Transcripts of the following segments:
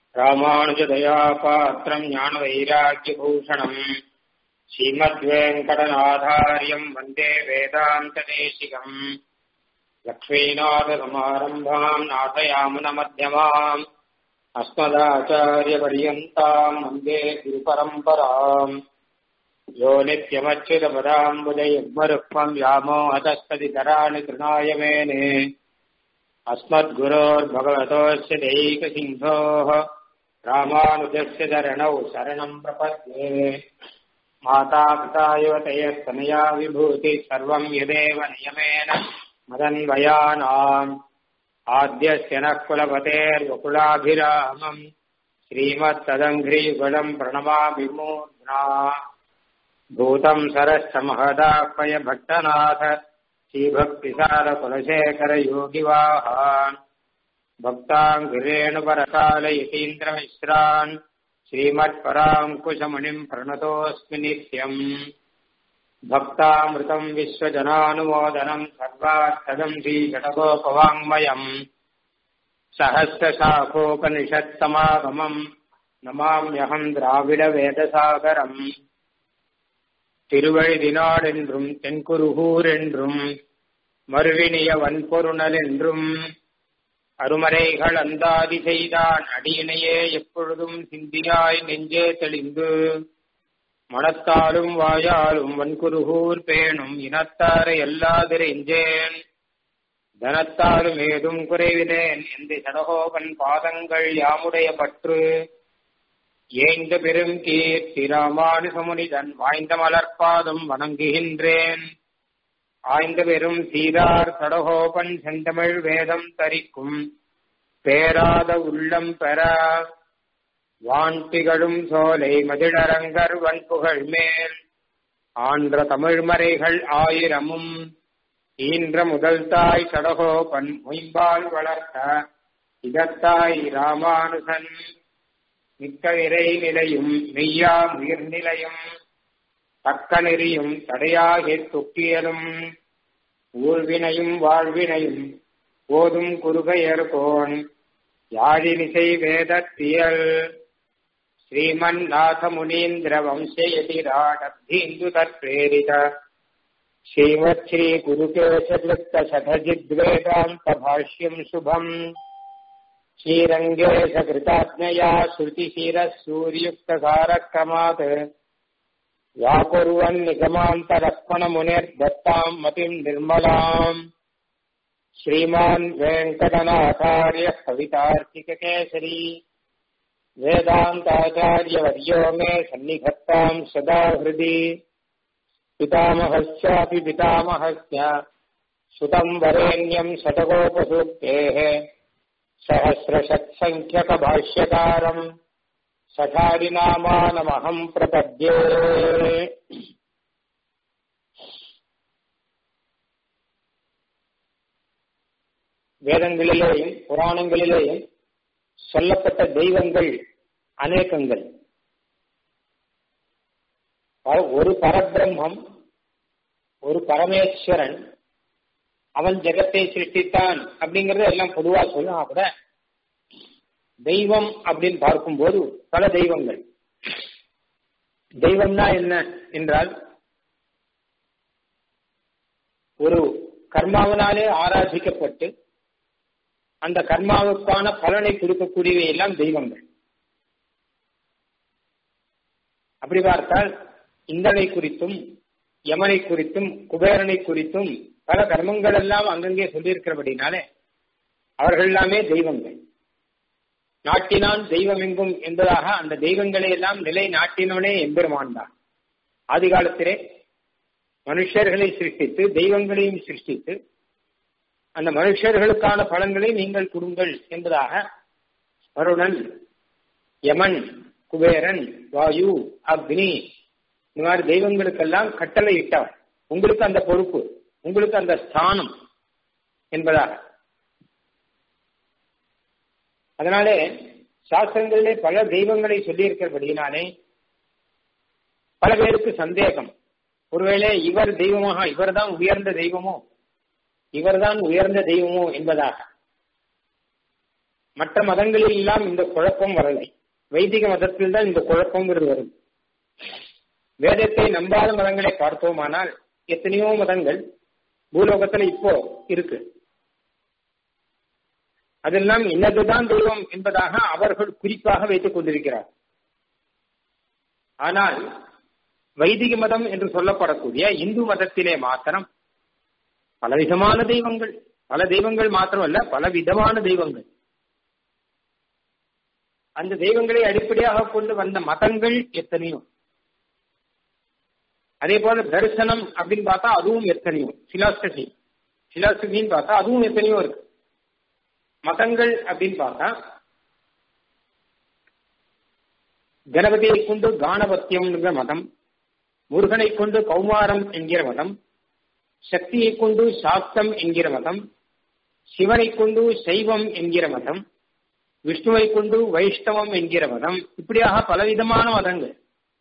ராமானுஜதயா பாத்திரம் ஞானவைராக்கியபூஷணம் ஸ்ரீமத்வேங்கடநாதாரியம் வந்தே வேதாந்ததேசிகம் லக்ஷ்மீநாதசமாரம்பாம் நாதயாமுனமத்தியமாம் अस्मदाचार्यपर्यन्ताम् वन्दे गुरुपरम्पराम् यो नित्यमच्युतपदाम्बुजयुग्मरुक्मम् व्यामोहतस्तदितराणि तृणाय मेने अस्मद्गुरोर्भगवतोऽस्य दैकसिन्धोः रामानुजस्य चरणौ शरणम् प्रपद्ये माता पिता युवतयस्तनया विभूतिः सर्वम् यदेव नियमेन मदन्वयानाम् आद्यस्य नः कुलपतेर्वकुलाभिरामम् श्रीमत्तदङ्घ्रीयुगलम् प्रणमामि मूर्ध्ना भूतम् सरश्च महदाह्वय भट्टनाथ श्रीभक्तिसारकुलशेखरयोगिवाहान् भक्ताङ्गिरेणुपरकालयतीन्द्रमिश्रान् श्रीमत्पराङ्कुशमुनिम् प्रणतोऽस्मि नित्यम् भक्तामृतम् विश्वजनानुमोदनम् सर्वार्थदम् श्रीषटकोपवाङ्मयम् सहस्रशाखोपनिषत्समागमम् நமாம்யகம் திராவிட வேதசாகரம் திருவழிதினாள் என்றும் தென்குருகூர் என்றும் மறுவினிய வன்பொருணல் என்றும் அருமறைகள் அந்தாதி செய்தான் அடியினையே எப்பொழுதும் சிந்தியாய் நெஞ்சே தெளிந்து மனத்தாலும் வாயாலும் வன்குருகூர் பேணும் இனத்தாரை எல்லாதிரைஞ்சேன் தனத்தாலும் ஏதும் குறைவிலேன் எந்த சடகோபன் பாதங்கள் யாமுடைய பற்று ஏந்த பெரும் கீர்த்தி ராமானுசமுனிதன் வாய்ந்த மலர்பாதம் வணங்குகின்றேன் ஆய்ந்த பெரும் சீரார் சடகோபன் செந்தமிழ் வேதம் தரிக்கும் பேராத உள்ளம் பெற வான்பிகளும் சோலை மதிழரங்கர் வன்புகழ் மேல் ஆன்ற தமிழ்மறைகள் ஆயிரமும் ஈன்ற முதல் தாய் சடகோபன் மொயம்பால் வளர்த்த இதத்தாய் ராமானுசன் மிக்க இறை நிலையும் மெய்யா உயிர் நிலையும் தக்க நெறியும் தடையாகி தொக்கியலும் ஊழ்வினையும் வாழ்வினையும் போதும் குறுகையர்கோன் யாழினிசை வேதத்தியல் श्रीमन्नाथमुनीन्द्र वंशयतिराडब्धीन्दु तत्प्रेरित श्रीमच्छ्री गुरुकेशवृत्तशतजिद्वेदान्तभाष्यम् शुभम् श्रीरङ्गेशकृताज्ञया श्रुतिशिरः सूर्युक्तकारक्रमात् व्याकुर्वन्निगमान्तरक्मणमुनिर्दत्ताम् मतिम् निर्मलाम् श्रीमान् वेङ्कटनाथार्यः कवितार्किककेसरी वेदान्ताचार्यवर्यो मे सन्निधत्ताम् सदा हृदि पितामहस्यापि पितामहस्य सुतम् वरेण्यम् शतकोपसूक्तेः सहस्रशत्सङ्ख्यकभाष्यकारम् सठारिनामानमहम् प्रपद्ये வேதங்களிலேயும் புராணங்களிலேயும் சொல்லப்பட்ட தெய்வங்கள் அநேகங்கள் ஒரு பரபிரம்மம் ஒரு பரமேஸ்வரன் அவன் ஜெகத்தை சிருஷ்டித்தான் அப்படிங்கறத எல்லாம் பொதுவா சொல்லலாம் கூட தெய்வம் அப்படின்னு பார்க்கும்போது பல தெய்வங்கள் தெய்வம்னா என்ன என்றால் ஒரு கர்மாவினாலே ஆராதிக்கப்பட்டு அந்த கர்மாவுக்கான பலனை கொடுக்கக்கூடியவை எல்லாம் தெய்வங்கள் அப்படி பார்த்தால் இந்தனை குறித்தும் யமனை குறித்தும் குபேரனை குறித்தும் பல கர்மங்கள் எல்லாம் அங்கங்கே சொல்லியிருக்கிறபடினாலே அவர்கள் எல்லாமே தெய்வங்கள் நாட்டினான் தெய்வம் எங்கும் என்பதாக அந்த தெய்வங்களை எல்லாம் நிலை நாட்டினவனே எம்பெருமான் தான் ஆதி காலத்திலே மனுஷர்களை சிருஷ்டித்து தெய்வங்களையும் சிருஷ்டித்து அந்த மனுஷர்களுக்கான பலன்களை நீங்கள் கொடுங்கள் என்பதாக வருணன் யமன் குபேரன் வாயு அக்னி இந்த மாதிரி தெய்வங்களுக்கெல்லாம் கட்டளை இட்டவர் உங்களுக்கு அந்த பொறுப்பு உங்களுக்கு அந்த ஸ்தானம் என்பதாக அதனாலே சாஸ்திரங்களிலே பல தெய்வங்களை சொல்லியிருக்கிறபடியினாலே பல பேருக்கு சந்தேகம் ஒருவேளை இவர் தெய்வமாக இவர்தான் உயர்ந்த தெய்வமோ இவர்தான் உயர்ந்த தெய்வமோ என்பதாக மற்ற மதங்களில் எல்லாம் இந்த குழப்பம் வரலை வைதிக மதத்தில் தான் இந்த குழப்பங்கிறது வரும் வேதத்தை நம்பாத மதங்களை பார்த்தோமானால் எத்தனையோ மதங்கள் பூலோகத்துல இப்போ இருக்கு அதெல்லாம் இன்னதுதான் தெய்வம் என்பதாக அவர்கள் குறிப்பாக வைத்துக் கொண்டிருக்கிறார் ஆனால் வைதிக மதம் என்று சொல்லப்படக்கூடிய இந்து மதத்திலே மாத்திரம் பலவிதமான தெய்வங்கள் பல தெய்வங்கள் மாத்திரமல்ல பல விதமான தெய்வங்கள் அந்த தெய்வங்களை அடிப்படையாக கொண்டு வந்த மதங்கள் எத்தனையோ அதே போல தரிசனம் அப்படின்னு பார்த்தா அதுவும் எத்தனையோ பிலாசபி பிலாசபின்னு பார்த்தா அதுவும் எத்தனையோ இருக்கு மதங்கள் அப்படின்னு பார்த்தா கணபதியை கொண்டு கானபத்தியம் என்கிற மதம் முருகனை கொண்டு கௌமாரம் என்கிற மதம் சக்தியை கொண்டு சாஸ்தம் என்கிற மதம் சிவனை கொண்டு சைவம் என்கிற மதம் விஷ்ணுவை கொண்டு வைஷ்ணவம் என்கிற மதம் இப்படியாக பலவிதமான மதங்கள்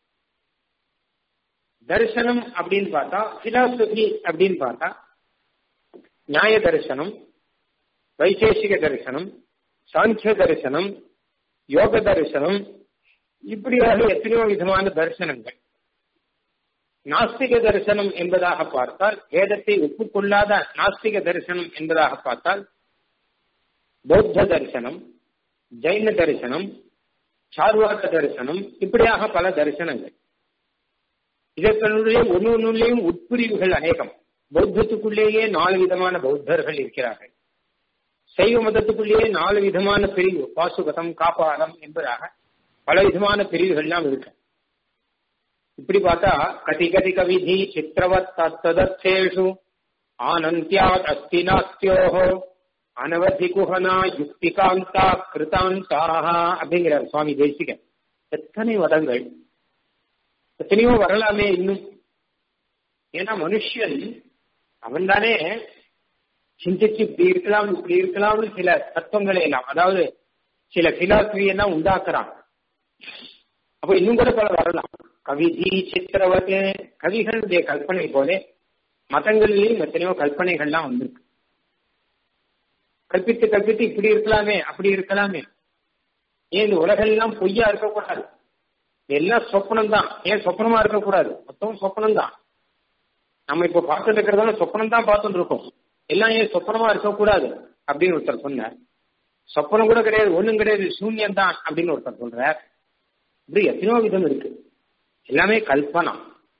தரிசனம் அப்படின்னு பார்த்தா பிலாசபி அப்படின்னு பார்த்தா நியாய தரிசனம் வைசேஷிக தரிசனம் சாங்கிய தரிசனம் யோக தரிசனம் இப்படியாக எத்தனையோ விதமான தரிசனங்கள் நாஸ்திக தரிசனம் என்பதாக பார்த்தால் வேதத்தை ஒப்புக்கொள்ளாத நாஸ்திக தரிசனம் என்பதாக பார்த்தால் பௌத்த தரிசனம் ஜைன தரிசனம் சார்வாக்க தரிசனம் இப்படியாக பல தரிசனங்கள் இதற்கனுடைய ஒன்று ஒன்றுலேயும் உட்பிரிவுகள் அநேகம் பௌத்தத்துக்குள்ளேயே நாலு விதமான பௌத்தர்கள் இருக்கிறார்கள் சைவ மதத்துக்குள்ளேயே நாலு விதமான பிரிவு பாசுகதம் காப்பாரம் என்பதாக பல விதமான பிரிவுகள்லாம் இருக்கு இப்படி பார்த்தா கதி கதி கவிதி சித்திரவத் தத்ததேஷு ஆனந்தியாத் அஸ்தி நாஸ்தியோஹோ அனவதி குஹனா யுக்திகாந்தா கிருதாந்தாக அப்படிங்கிறார் சுவாமி தேசிகன் எத்தனை மதங்கள் எத்தனையோ வரலாமே இன்னும் ஏன்னா மனுஷன் அவன் தானே சிந்திச்சு இப்படி இருக்கலாம் இப்படி இருக்கலாம்னு சில தத்துவங்களை எல்லாம் அதாவது சில பிலாசபி எல்லாம் உண்டாக்குறான் அப்ப இன்னும் கூட பல வரலாம் கவிதி சித்திரவத்து கவிகளுடைய கற்பனை போல மதங்களிலையும் எத்தனையோ கற்பனைகள்லாம் வந்திருக்கு கற்பித்து கற்பித்து இப்படி இருக்கலாமே அப்படி இருக்கலாமே ஏன் இந்த உலகெல்லாம் பொய்யா இருக்கக்கூடாது எல்லாம் சொப்பனம் தான் ஏன் சொப்பனமா இருக்கக்கூடாது மொத்தம் சொப்பனம் தான் நம்ம இப்ப பார்த்துட்டு இருக்கிறதால சொப்பனம் தான் பார்த்துட்டு இருக்கோம் எல்லாம் ஏன் சொப்பனமா இருக்கக்கூடாது அப்படின்னு ஒருத்தர் சொன்னார் சொப்பனம் கூட கிடையாது ஒண்ணும் கிடையாது சூன்யம் தான் அப்படின்னு ஒருத்தர் சொல்றார் இப்படி எத்தனையோ விதம் இருக்கு எல்லாமே கல்பனா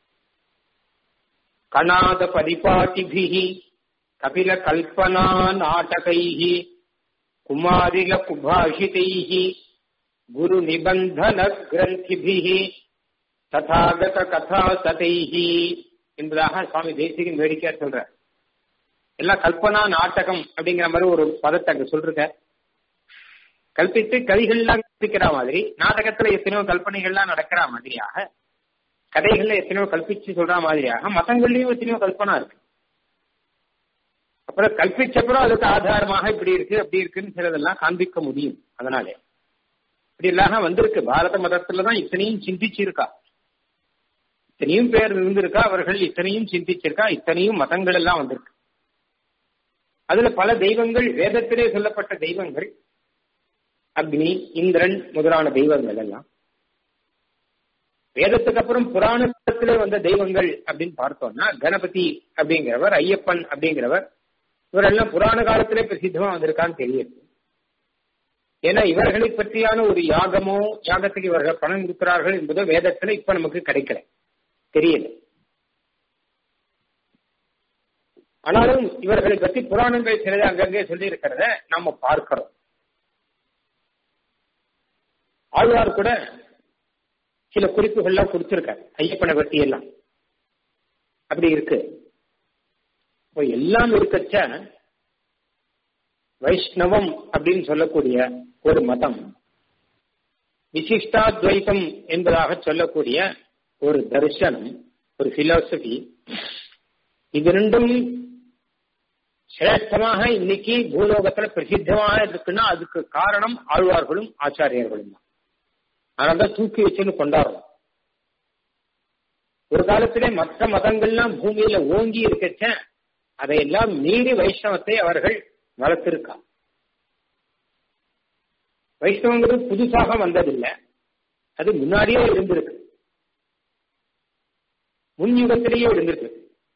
கணாத பரிபாட்டிபிகி கபில கல்பனா நாடகைஹி குமாரில குபாஷிதைஹி குரு நிபந்தன கிரந்திபிகி ததாகத கதா சதைஹி என்பதாக சுவாமி தேசிகன் வேடிக்கையா சொல்ற எல்லாம் கல்பனா நாடகம் அப்படிங்கிற மாதிரி ஒரு பதத்தை அங்க சொல்றத கல்பித்து கதைகள்லாம் கற்பிக்கிற மாதிரி நாடகத்துல எத்தனையோ கல்பனைகள்லாம் நடக்கிற மாதிரியாக கதைகள்ல எத்தனையோ கல்பிச்சு சொல்ற மாதிரியாக மதங்கள்லயும் எத்தனையோ கல்பனா இருக்கு அப்புறம் கல்பிச்சப்புறம் அதுக்கு ஆதாரமாக இப்படி இருக்கு அப்படி இருக்குன்னு சிலதெல்லாம் காண்பிக்க முடியும் அதனாலே இப்படி எல்லாம் வந்திருக்கு பாரத மதத்துலதான் இத்தனையும் சிந்திச்சிருக்கா இத்தனையும் பேர் இருந்திருக்கா அவர்கள் இத்தனையும் சிந்திச்சிருக்கா இத்தனையும் மதங்கள் எல்லாம் வந்திருக்கு அதுல பல தெய்வங்கள் வேதத்திலே சொல்லப்பட்ட தெய்வங்கள் அக்னி இந்திரன் முதலான தெய்வங்கள் எல்லாம் வேதத்துக்கு அப்புறம் புராணத்திலே வந்த தெய்வங்கள் அப்படின்னு பார்த்தோம்னா கணபதி அப்படிங்கிறவர் ஐயப்பன் அப்படிங்கிறவர் இவரெல்லாம் புராண காலத்திலே பிரசித்தமா வந்திருக்கான்னு தெரியுது ஏன்னா இவர்களை பற்றியான ஒரு யாகமோ யாகத்துக்கு இவர்கள் பணம் கொடுக்கிறார்கள் என்பதோ வேதத்துல இப்ப நமக்கு கிடைக்கல தெரியல ஆனாலும் இவர்களை பற்றி புராணங்கள் சிலது அங்கங்கே சொல்லி இருக்கிறத நாம பார்க்கிறோம் ஆழ்வார் கூட சில குறிப்புகள்லாம் கொடுத்திருக்காரு ஐயப்பனை பற்றி எல்லாம் அப்படி இருக்கு இப்போ எல்லாம் இருக்கச்ச வைஷ்ணவம் அப்படின்னு சொல்லக்கூடிய ஒரு மதம் விசிஷ்டாத்வைத்தம் என்பதாக சொல்லக்கூடிய ஒரு தரிசனம் ஒரு பிலாசபி இது ரெண்டும் சிரேஷ்டமாக இன்னைக்கு பூலோகத்துல பிரசித்தமாக இருக்குன்னா அதுக்கு காரணம் ஆழ்வார்களும் ஆச்சாரியர்களும் தான் அதனால்தான் தூக்கி வச்சுன்னு கொண்டாடுறோம் ஒரு காலத்திலே மற்ற மதங்கள்லாம் பூமியில ஓங்கி இருக்கச்ச அதையெல்லாம் மீறி வைஷ்ணவத்தை அவர்கள் வளர்த்திருக்கா வைஷ்ணவங்கிறது புதுசாக வந்ததில்லை அது முன்னாடியே இருந்திருக்கு முன் யுகத்திலேயே இருந்திருக்கு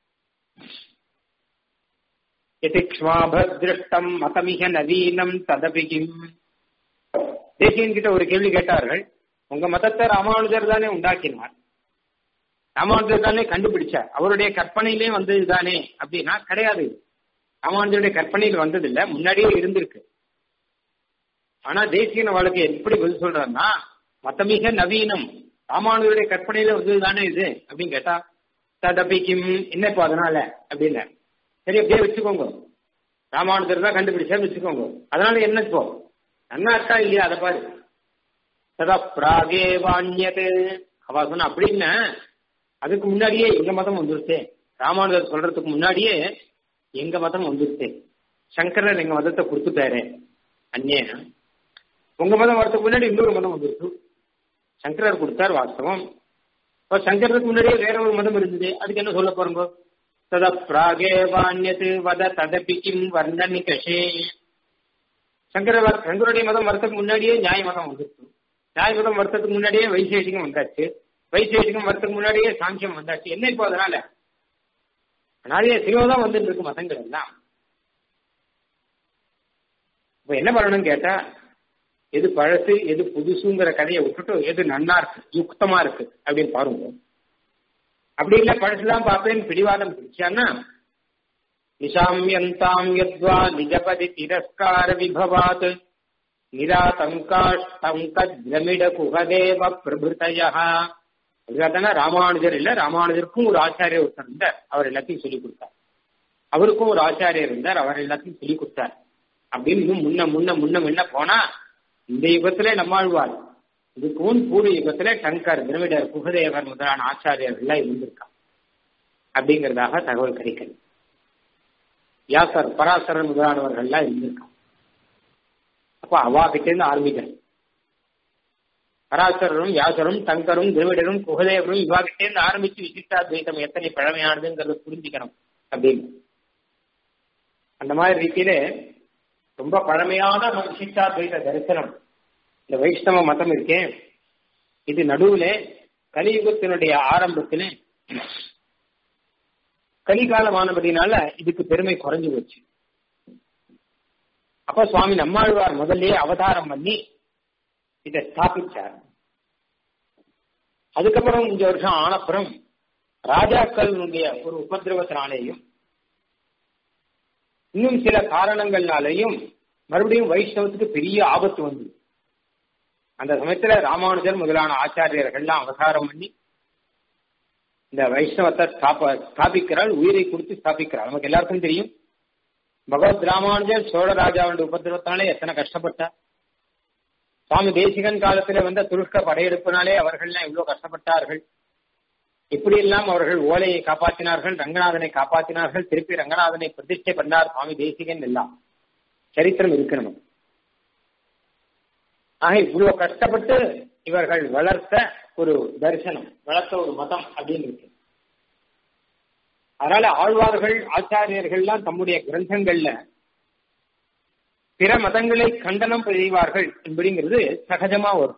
எதிக்ஷ்மாபிருஷ்டம் மதமிக நவீனம் ததபிகிம் தேசியன் கிட்ட ஒரு கேள்வி கேட்டார்கள் உங்க மதத்தை ராமானுஜர் தானே உண்டாக்கினார் ராமானுஜர் தானே கண்டுபிடிச்சார் அவருடைய கற்பனையிலே வந்தது தானே அப்படின்னா கிடையாது ராமானுஜருடைய கற்பனையில் வந்தது இல்ல முன்னாடியே இருந்திருக்கு ஆனா தேசியன் அவளுக்கு எப்படி பதில் சொல்றாருன்னா மத்தமிக நவீனம் ராமானுஜருடைய கற்பனையில வந்தது தானே இது அப்படின்னு கேட்டா ததபிக்கும் என்ன இப்போ அதனால அப்படின்னு சரி அப்படியே வச்சுக்கோங்க ராமானுஜர் தான் கண்டுபிடிச்சாரு வச்சுக்கோங்க அதனால என்ன இப்போ நன்னா இருக்கா இல்லையா அதை பாரு சதா பிராகே வாண்யது அவ சொன்ன அப்படின்னு அதுக்கு முன்னாடியே எங்க மதம் வந்துருச்சு ராமானுஜர் சொல்றதுக்கு முன்னாடியே எங்க மதம் வந்துருச்சு சங்கரர் எங்க மதத்தை கொடுத்துட்டாரு அந்நே உங்க மதம் வரதுக்கு முன்னாடி இன்னொரு மதம் வந்துருச்சு சங்கரர் கொடுத்தார் வாஸ்தவம் இப்போ சங்கரருக்கு முன்னாடியே வேற ஒரு மதம் இருந்தது அதுக்கு என்ன சொல்ல போறோங்க தத பிராகே வாண்யது வத ததபி கிம் வர்ணனி கஷே சங்கர சங்கருடைய மதம் வரத்துக்கு முன்னாடியே நியாய மதம் வந்துருச்சு நியாய மதம் வரத்துக்கு முன்னாடியே வைசேஷிகம் வந்தாச்சு வைசேஷிகம் வரத்துக்கு முன்னாடியே சாங்கியம் வந்தாச்சு என்ன இப்போ அதனால நிறைய சிவதான் வந்துட்டு இருக்கு மதங்கள் எல்லாம் இப்ப என்ன பண்ணணும்னு கேட்டா எது பழசு எது புதுசுங்கிற கதையை விட்டுட்டு எது நன்னா இருக்கு யுக்தமா இருக்கு அப்படின்னு பாருங்க அப்படி இல்ல பழசுலாம் பார்ப்பேன் பிடிவாதம் பிடிச்சான்னா நிசாமியந்தாம் யத்வா நிஜபதி திரஸ்கார விபவாத் நிராதங்காஷ்டங்க திரமிட குகதேவ பிரபுதயா அதுக்காக ராமானுஜர் இல்ல ராமானுஜருக்கும் ஒரு ஆச்சாரியர் ஒருத்தர் இருந்தார் அவர் எல்லாத்தையும் சொல்லி கொடுத்தார் அவருக்கும் ஒரு ஆச்சாரியர் இருந்தார் அவர் எல்லாத்தையும் சொல்லி கொடுத்தார் அப்படின்னு இன்னும் முன்ன முன்ன முன்ன முன்ன போனா இந்த யுகத்திலே நம்மாழ்வார் இதுக்கும் பூர்வ யுகத்திலே டங்கர் திரவிடர் குகதேவர் முதலான ஆச்சாரியர்கள் எல்லாம் இருந்திருக்கா அப்படிங்கிறதாக தகவல் கிடைக்கிறது வியாசர் பராசரர் முதலானவர்கள் எல்லாம் இருந்திருக்கான் அப்ப அவா கிட்டேருந்து ஆரம்பிக்கணும் பராசரரும் வியாசரும் தங்கரும் திரவிடரும் குகதேவரும் இவா கிட்டேருந்து ஆரம்பிச்சு விசிஷ்டாத்வைத்தம் எத்தனை பழமையானதுங்கிறத புரிஞ்சுக்கணும் அப்படின்னு அந்த மாதிரி ரீதியில ரொம்ப பழமையான விசிஷ்டாத்வைத தரிசனம் இந்த வைஷ்ணவ மதம் இருக்கேன் இது நடுவுல கலியுகத்தினுடைய ஆரம்பத்துல கலிகாலமானபடினால இதுக்கு பெருமை குறைஞ்சு போச்சு அப்ப சுவாமி நம்மாழ்வார் முதல்லயே அவதாரம் பண்ணி இதை ஸ்தாபிச்சார் அதுக்கப்புறம் இந்த வருஷம் ஆனப்புறம் ராஜாக்களுடைய ஒரு உபதிரவத்தினாலேயும் இன்னும் சில காரணங்கள்னாலேயும் மறுபடியும் வைஷ்ணவத்துக்கு பெரிய ஆபத்து வந்தது அந்த சமயத்துல ராமானுஜர் முதலான ஆச்சாரியர்கள்லாம் அவதாரம் பண்ணி இந்த வைஷ்ணவத்தை ஸ்தாப ஸ்தாபிக்கிறாள் உயிரை கொடுத்து ஸ்தாபிக்கிறாள் நமக்கு எல்லாருக்கும் தெரியும் பகவத் ராமானுஜர் சோழராஜாவுடைய உபதிரவத்தினாலே எத்தனை கஷ்டப்பட்டார் சுவாமி தேசிகன் காலத்துல வந்த துருஷ்க படையெடுப்பினாலே அவர்கள்லாம் எவ்வளவு கஷ்டப்பட்டார்கள் இப்படி எல்லாம் அவர்கள் ஓலையை காப்பாற்றினார்கள் ரங்கநாதனை காப்பாற்றினார்கள் திருப்பி ரங்கநாதனை பிரதிஷ்டை பண்ணார் சுவாமி தேசிகன் எல்லாம் சரித்திரம் இருக்கு நமக்கு ஆக இவ்வளவு கஷ்டப்பட்டு இவர்கள் வளர்த்த ஒரு தரிசனம் வளர்த்த ஒரு மதம் அப்படின்னு இருக்கு அதனால ஆழ்வார்கள் ஆச்சாரியர்கள்லாம் தம்முடைய கிரந்தங்கள்ல பிற மதங்களை கண்டனம் செய்வார்கள் என்பதுங்கிறது சகஜமா வரும்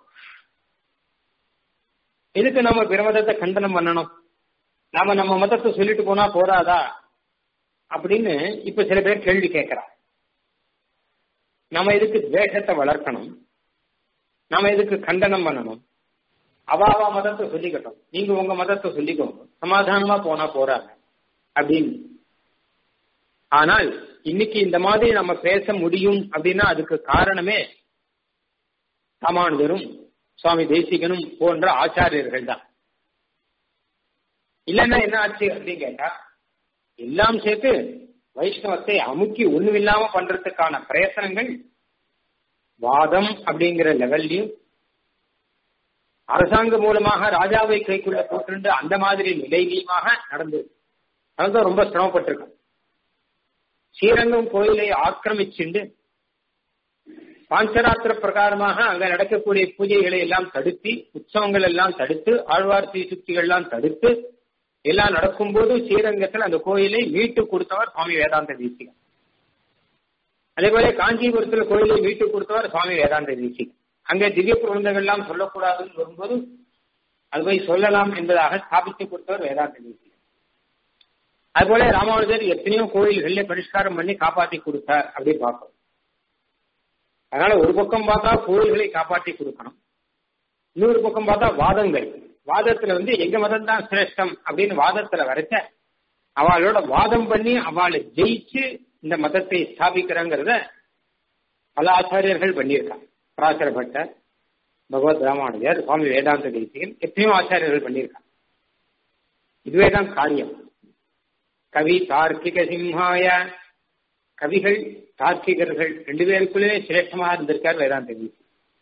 எதுக்கு நாம பிற மதத்தை கண்டனம் பண்ணணும் நாம நம்ம மதத்தை சொல்லிட்டு போனா போறாதா அப்படின்னு இப்ப சில பேர் கேள்வி கேட்கிறா நம்ம எதுக்கு துவேஷத்தை வளர்க்கணும் நாம எதுக்கு கண்டனம் பண்ணணும் அவாவா மதத்தை சொல்லிக்கட்டும் நீங்க உங்க மதத்தை சொல்லிக்கோங்க சமாதானமா போனா போறாங்க அப்படின்னு ஆனால் இன்னைக்கு இந்த மாதிரி நம்ம பேச முடியும் அப்படின்னா அதுக்கு காரணமே ராமானுஜரும் சுவாமி தேசிகனும் போன்ற ஆச்சாரியர்கள் தான் இல்லைன்னா என்ன ஆச்சு அப்படின்னு கேட்டா எல்லாம் சேர்த்து வைஷ்ணவத்தை அமுக்கி ஒண்ணுமில்லாம பண்றதுக்கான பிரயத்தனங்கள் வாதம் அப்படிங்கிற லெவல்லையும் அரசாங்கம் மூலமாக ராஜாவை கைக்குள்ள போட்டு அந்த மாதிரி நிலையிலுமாக நடந்தது அதுதான் ரொம்ப சிரமப்பட்டிருக்கும் ஸ்ரீரங்கம் கோயிலை ஆக்கிரமிச்சுண்டு பாஞ்சராத்திர பிரகாரமாக அங்க நடக்கக்கூடிய பூஜைகளை எல்லாம் தடுத்து உற்சவங்கள் எல்லாம் தடுத்து ஆழ்வார் தீசுக்திகள் எல்லாம் தடுத்து எல்லாம் நடக்கும்போது ஸ்ரீரங்கத்தில் அந்த கோயிலை மீட்டு கொடுத்தவர் சுவாமி வேதாந்த தேசிகன் அதே போல காஞ்சிபுரத்துல கோயிலை வீட்டுக்கு கொடுத்தவர் சுவாமி வேதாந்த தேசிகன் அங்கே திவ்ய பிரபந்தங்கள்லாம் சொல்லக்கூடாதுன்னு வரும்போது அது போய் சொல்லலாம் என்பதாக ஸ்தாபித்து கொடுத்தவர் வேதாந்த தேசிகன் அதுபோல ராமானுஜர் எத்தனையோ கோயில்கள்ல பரிஷ்காரம் பண்ணி காப்பாற்றி கொடுத்தார் அப்படின்னு பார்க்கணும் அதனால ஒரு பக்கம் பார்த்தா கோயில்களை காப்பாற்றி கொடுக்கணும் இன்னொரு பக்கம் பார்த்தா வாதங்கள் வாதத்துல வந்து எங்க மதம் தான் சிரேஷ்டம் அப்படின்னு வாதத்துல வரைச்ச அவளோட வாதம் பண்ணி அவளை ஜெயிச்சு இந்த மதத்தை ஸ்தாபிக்கிறாங்கிறத பல ஆச்சாரியர்கள் பண்ணியிருக்காங்க பராசர பட்டர் பகவத் ராமானுஜர் சுவாமி வேதாந்த தேசிகன் எத்தனையோ ஆச்சாரியர்கள் பண்ணியிருக்காங்க இதுவே தான் காரியம் கவி தார்க்கிக சிம்ஹாய கவிகள் தார்க்கிகர்கள் ரெண்டு பேருக்குள்ளே சிரேஷ்டமாக இருந்திருக்கார் வேதாந்த தேசிகன்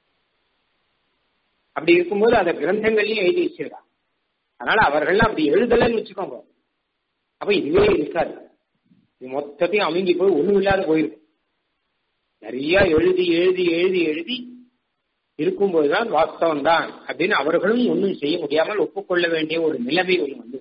அப்படி இருக்கும்போது அந்த கிரந்தங்களையும் எழுதி வச்சிருக்காங்க அதனால அவர்கள்லாம் அப்படி எழுதலன்னு வச்சுக்கோங்க அப்ப இதுவே இருக்காது இது மொத்தத்தையும் அமைங்கி போய் ஒண்ணும் இல்லாத போயிருக்கும் நிறைய எழுதி எழுதி எழுதி எழுதி இருக்கும்போதுதான் வாஸ்தவம் தான் அப்படின்னு அவர்களும் ஒன்றும் செய்ய முடியாமல் ஒப்புக்கொள்ள வேண்டிய ஒரு நிலைமை ஒன்று வந்து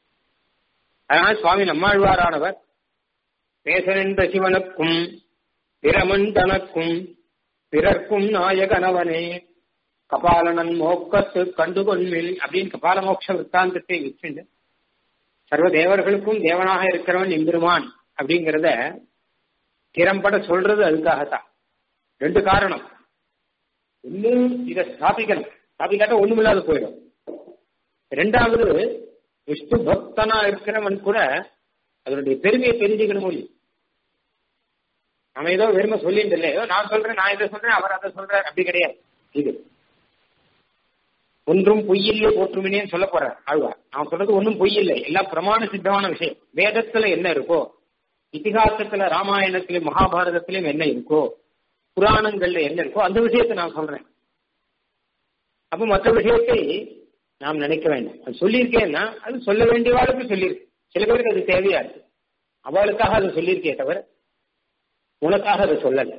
அதனால் சுவாமி நம்மாழ்வாரானவர் பேசனென்ற சிவனுக்கும் பிரமன் தனக்கும் பிறர்க்கும் நாயகனவனே கபாலனன் மோக்கத்து கண்டுகொள்மில் அப்படின்னு கபால மோட்ச விற்த்தாந்தத்தை வச்சுண்டு சர்வ தேவர்களுக்கும் தேவனாக இருக்கிறவன் எம்பெருமான் அப்படிங்கிறத திறம்பட சொல்றது அதுக்காகத்தான் ரெண்டு காரணம் ஒண்ணு இதை ஸ்தாபிக்கணும் ஸ்தாபிக்காட்ட ஒண்ணுமில்லாத போயிடும் ரெண்டாவது விஷ்ணு பக்தனா இருக்கிறவன் கூட அதனுடைய பெருமையை தெரிஞ்சுக்கணும் இல்லையா நம்ம ஏதோ வெறுமை சொல்லிட்டு இல்லை ஏதோ நான் சொல்றேன் நான் இதை சொல்றேன் அவர் அதை சொல்றாரு அப்படி கிடையாது இது ஒன்றும் பொய்யில்லை போற்றுமினேன்னு சொல்ல போறார் ஆழ்வார் நான் சொல்றது ஒன்றும் பொய்யில்லை எல்லாம் பிரமாண சித்தமான விஷயம் வேதத்துல என்ன இருக்கோ இத்திகாசத்துல ராமாயணத்திலும் மகாபாரதத்திலும் என்ன இருக்கோ புராணங்கள்ல என்ன இருக்கோ அந்த விஷயத்தை நான் சொல்றேன் அப்ப மற்ற விஷயத்தை நாம் நினைக்க வேண்டாம் அது சொல்லியிருக்கேன்னா அது சொல்ல வேண்டியவாளுக்கு சொல்லியிருக்கு சில பேருக்கு அது தேவையா இருக்கு அவளுக்காக அதை சொல்லியிருக்கே தவிர உனக்காக அதை சொல்லல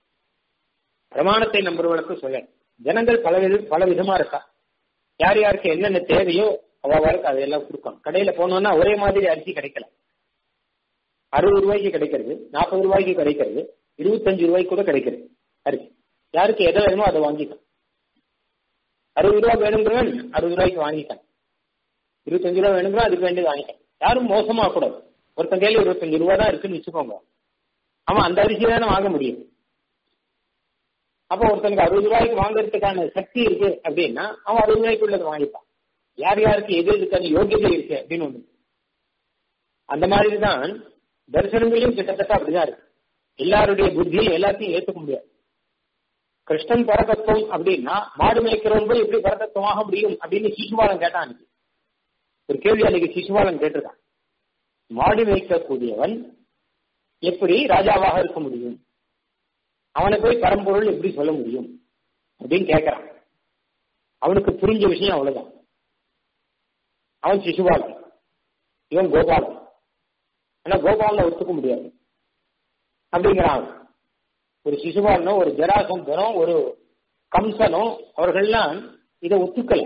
பிரமாணத்தை நம்புறவளுக்கு சொல்ல ஜனங்கள் பல வித பல விதமா இருக்கா யார் யாருக்கு என்னென்ன தேவையோ அவளுக்கு அதையெல்லாம் கொடுக்கணும் கடையில போனோம்னா ஒரே மாதிரி அரிசி கிடைக்கல அறுபது ரூபாய்க்கு கிடைக்கிறது நாற்பது ரூபாய்க்கு கிடைக்கிறது இருபத்தஞ்சு ரூபாய்க்கு கூட கிடைக்கிறது அரிசி யாருக்கு எதை வேணுமோ அதை வாங்கிக்கலாம் அறுபது ரூபா வேணுங்கிறவன் அறுபது ரூபாய்க்கு வாங்கிட்டான் இருபத்தஞ்சு ரூபா வேணுங்கிறோம் அதுக்கு வேண்டியது வாங்கிட்டான் யாரும் மோசமா கூடாது ஒருத்தன் கையில இருபத்தஞ்சு ரூபா தான் இருக்குன்னு வச்சுக்கோங்க அவன் அந்த அரிசி தானே வாங்க முடியும் அப்போ ஒருத்தனுக்கு அறுபது ரூபாய்க்கு வாங்குறதுக்கான சக்தி இருக்கு அப்படின்னா அவன் அறுபது ரூபாய்க்கு உள்ளதை வாங்கிப்பான் யார் யாருக்கு எது இதுக்கான யோகியதை இருக்கு அப்படின்னு ஒண்ணு அந்த மாதிரி தான் தரிசனங்களையும் கிட்டத்தட்ட அப்படிதான் இருக்கு எல்லாருடைய புத்தியும் எல்லாத்தையும் ஏற்றுக்க முடியாது கிருஷ்ணன் பரதத்துவம் அப்படின்னா மாடு மேய்க்கிறவன் போய் எப்படி பரதத்துவமாக முடியும் அப்படின்னு சிசுபாலன் கேட்டான் அன்னைக்கு ஒரு கேள்வி அன்னைக்கு சிசுபாலன் கேட்டிருக்கான் மாடு மேய்க்கக்கூடியவன் எப்படி ராஜாவாக இருக்க முடியும் அவனை போய் பரம்பொருள் எப்படி சொல்ல முடியும் அப்படின்னு கேட்கிறான் அவனுக்கு புரிஞ்ச விஷயம் அவ்வளவுதான் அவன் சிசுபாலன் இவன் கோபாலன் ஆனா கோபாலனை ஒத்துக்க முடியாது அப்படிங்கிறான் ஒரு சிசுபாலனோ ஒரு ஜராசந்தனோ ஒரு கம்சனோ அவர்கள்லாம் இதை ஒத்துக்கல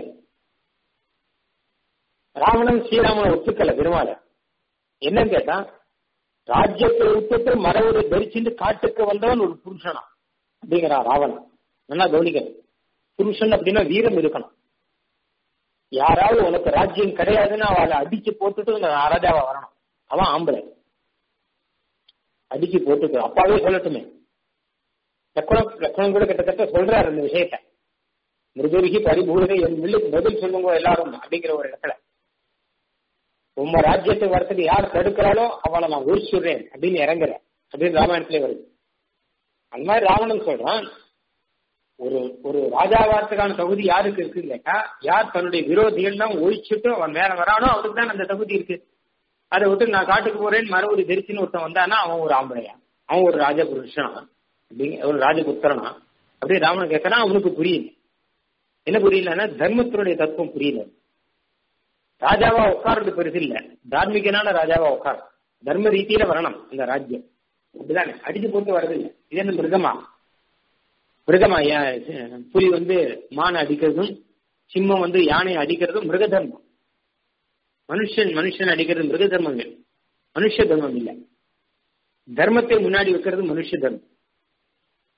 ராவணன் ஸ்ரீராமனை ஒத்துக்கல பெருமாள என்னன்னு கேட்டா ராஜ்யத்தை விட்டுட்டு மரவரை தரிச்சுட்டு காட்டுக்கு வந்தவன் ஒரு புருஷனா அப்படிங்கிறான் ராவணன் நல்லா கவனிக்கணும் புருஷன் அப்படின்னா வீரம் இருக்கணும் யாராவது உனக்கு ராஜ்யம் கிடையாதுன்னு அவளை அடிச்சு போட்டுட்டு ராஜாவா வரணும் அவன் ஆம்பளை அடிச்சு போட்டுட்டு அப்பாவே சொல்லட்டுமே லக்னம் லக்னம் கூட கிட்டத்தட்ட சொல்றாரு இந்த விஷயத்த மிருதுருகி பரிபூரகை என் மில்லுக்கு பதில் சொல்லுங்க எல்லாரும் அப்படிங்கிற ஒரு இடத்துல உம்ம ராஜ்யத்துக்கு வரத்துக்கு யார் தடுக்கிறாளோ அவளை நான் ஒழிச்சுடுறேன் அப்படின்னு இறங்குறேன் அப்படின்னு ராமாயணத்திலே வருது அந்த மாதிரி ராவணன் சொல்றான் ஒரு ஒரு ராஜாவாரத்துக்கான தகுதி யாருக்கு இருக்கு கேட்டா யார் தன்னுடைய விரோதிகள் தான் ஒழிச்சுட்டு அவன் மேல வரானோ அவனுக்கு தான் அந்த தகுதி இருக்கு அதை விட்டு நான் காட்டுக்கு போறேன் மறுபடி தெரிச்சுன்னு ஒருத்தன் வந்தானா அவன் ஒரு ஆம்பளையா அவன் ஒரு ராஜபுருஷனா அப்படிங்க ஒரு ராஜபுத்திரனா அப்படி ராவணன் கேட்கறான் அவனுக்கு புரியல என்ன புரியலன்னா தர்மத்தினுடைய தத்துவம் புரியல ராஜாவா உட்கார்றது பெருசு இல்ல தார்மீகனான ராஜாவா உட்கார் தர்ம ரீதியில வரணும் இந்த ராஜ்யம் அப்படிதானே அடிச்சு போட்டு வர்றது இல்லை இது என்ன மிருகமா மிருகமா புலி வந்து மானை அடிக்கிறதும் சிம்மம் வந்து யானை அடிக்கிறதும் மிருக தர்மம் மனுஷன் மனுஷன் அடிக்கிறது மிருக தர்மம் இல்லை மனுஷ தர்மம் இல்லை தர்மத்தை முன்னாடி வைக்கிறது மனுஷ தர்மம்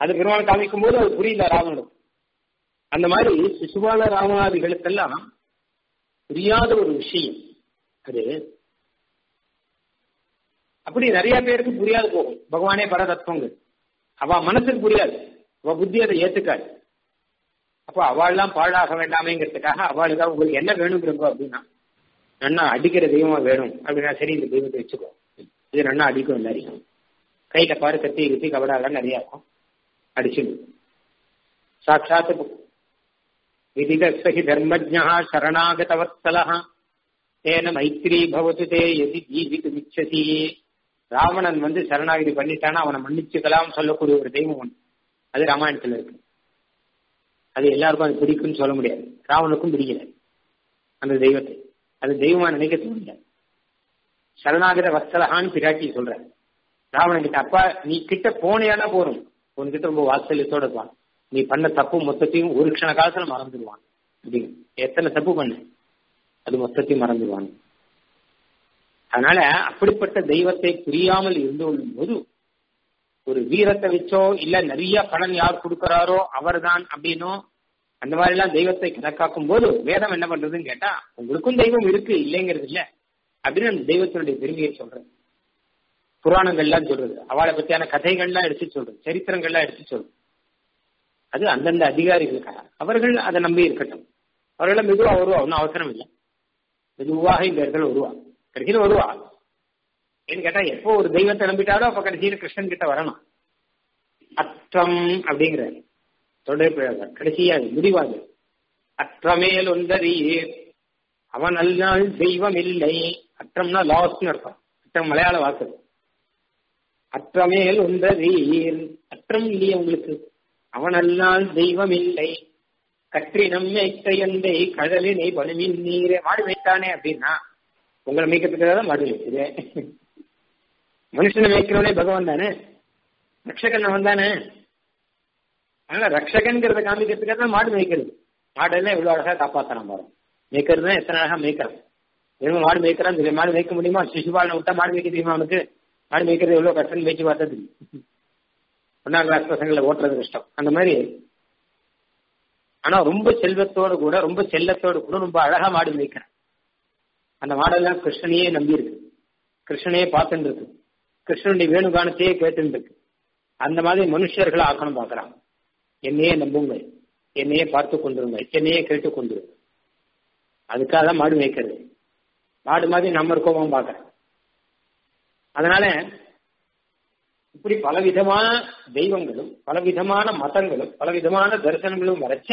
அது பெருமாள் காமிக்கும் போது அது புரியல ராவணனுக்கு அந்த மாதிரி சிசுபால ராமாதிகளுக்கெல்லாம் புரியாத ஒரு விஷயம் அது அப்படி நிறைய பேருக்கு புரியாது போகும் பகவானே பரதத்துவங்கள் அவ மனசுக்கு புரியாது அவ புத்தி அதை ஏத்துக்காது அப்போ அவள்லாம் பாழாக வேண்டாமேங்கிறதுக்காக அவளுக்காக உங்களுக்கு என்ன வேணுங்கிறப்போ அப்படின்னா நன்னா அடிக்கிற தெய்வமா வேணும் அப்படின்னா சரி இந்த தெய்வத்தை வச்சுக்கோ இது நன்னா அடிக்கும் எல்லாரையும் கையில பாரு கத்தி கத்தி கபடாலாம் நிறைய இருக்கும் அடிச்சுடு சாட்சாத் விதிகி தர்மஜா சரணாகதவத்சல ஏன மைத்ரி பவத்து தே எதி ஜீவித்துமிச்சசி ராவணன் வந்து சரணாகிதி பண்ணிட்டானா அவனை மன்னிச்சுக்கலாம் சொல்லக்கூடிய ஒரு தெய்வம் ஒன்று அது ராமாயணத்துல இருக்கு அது எல்லாருக்கும் அது பிடிக்கும்னு சொல்ல முடியாது ராவனுக்கும் பிடிக்கல அந்த தெய்வத்தை அது தெய்வமா நினைக்க தோணல சரணாகித வத்சலகான்னு பிராட்டி சொல்ற ராவணன் கிட்ட அப்பா நீ கிட்ட போனியானா போறோம் உன்கிட்ட ரொம்ப வாத்சல்யத்தோட இருப்பான் நீ பண்ண தப்பு மொத்தத்தையும் ஒரு க்ஷண காலத்துல மறந்துடுவான் அப்படின்னு எத்தனை தப்பு பண்ண அது மொத்தத்தையும் மறந்துடுவாங்க அதனால அப்படிப்பட்ட தெய்வத்தை புரியாமல் இருந்து கொள்ளும் போது ஒரு வீரத்தை வச்சோ இல்ல நிறைய பலன் யார் கொடுக்கறாரோ அவர் தான் அப்படின்னோ அந்த மாதிரி எல்லாம் தெய்வத்தை கணக்காக்கும் போது வேதம் என்ன பண்றதுன்னு கேட்டா உங்களுக்கும் தெய்வம் இருக்கு இல்லைங்கிறது இல்ல அப்படின்னு அந்த தெய்வத்தினுடைய பெருமையை சொல்றேன் புராணங்கள்லாம் சொல்றது அவளை பத்தியான கதைகள்லாம் எடுத்து சொல்றது சரித்திரங்கள்லாம் எடுத்து சொல்றது அது அந்தந்த அதிகாரிகளுக்காக அவர்கள் அதை நம்பி இருக்கட்டும் அவர்கள மெதுவா வருவா ஒன்றும் அவசரம் இல்லை மெதுவாக இந்த இடத்துல வருவா கடைசியில் வருவா ஏன்னு கேட்டா எப்போ ஒரு தெய்வத்தை நம்பிட்டாலோ அப்ப கடைசியில் கிருஷ்ணன் கிட்ட வரணும் அற்றம் அப்படிங்கிற தொடர் கடைசியா முடிவாது அற்றமேல் ஒன்றறியே அவன் அல்லால் தெய்வம் இல்லை அற்றம்னா லாஸ்ட்னு அர்த்தம் அற்றம் மலையாள வாக்கு அற்றமேல் ஒன்றறியேன் அற்றம் இல்லையே உங்களுக்கு அவன் அல்லால் தெய்வம் இல்லை கற்றினம் மேய்த்தையந்தை கடலினை பழுவின் நீரே மாடு மேய்த்தானே அப்படின்னா உங்களை மேய்க்கிறதுக்காக தான் மாடு மேய்க்குது மனுஷனை மேய்க்கிறவனே பகவான் தானே ரக்ஷகன் அவன் தானே அதனால ரக்ஷகன்கிறத காமிக்கிறதுக்காக தான் மாடு மேய்க்கிறது மாடெல்லாம் எவ்வளவு அழகா காப்பாத்தலாம் பாருங்க மேய்க்கிறது தான் எத்தனை அழகா மேய்க்கிறான் வெறும் மாடு மேய்க்கிறான் சொல்லி மாடு மேய்க்க முடியுமா சிசுபாலனை விட்டா மாடு மேய்க்க தெரியுமா அவனுக்கு மாடு மேய்க்கிறது எவ்வளவு கஷ்டம் மேய்ச்சி பார்த்தது ஒன்னாம் கிளாஸ் பசங்களை ஓட்டுறது கஷ்டம் அந்த மாதிரி ஆனா ரொம்ப செல்வத்தோடு கூட ரொம்ப செல்லத்தோடு கூட ரொம்ப அழகா மாடு மேய்க்கிறான் அந்த மாடெல்லாம் கிருஷ்ணனையே நம்பி இருக்கு கிருஷ்ணனையே பார்த்துட்டு இருக்கு கிருஷ்ணனுடைய வேணுகானத்தையே கேட்டு இருக்கு அந்த மாதிரி மனுஷர்களை ஆக்கணும் பார்க்கறாங்க என்னையே நம்புங்கள் என்னையே பார்த்து கொண்டிருங்கள் என்னையே கேட்டு கொண்டிருங்க அதுக்காக தான் மாடு மேய்க்கிறது மாடு மாதிரி நம்ம இருக்கோமா பார்க்கறேன் அதனால இப்படி பலவிதமான தெய்வங்களும் பலவிதமான மதங்களும் பலவிதமான தரிசனங்களும் வரைச்ச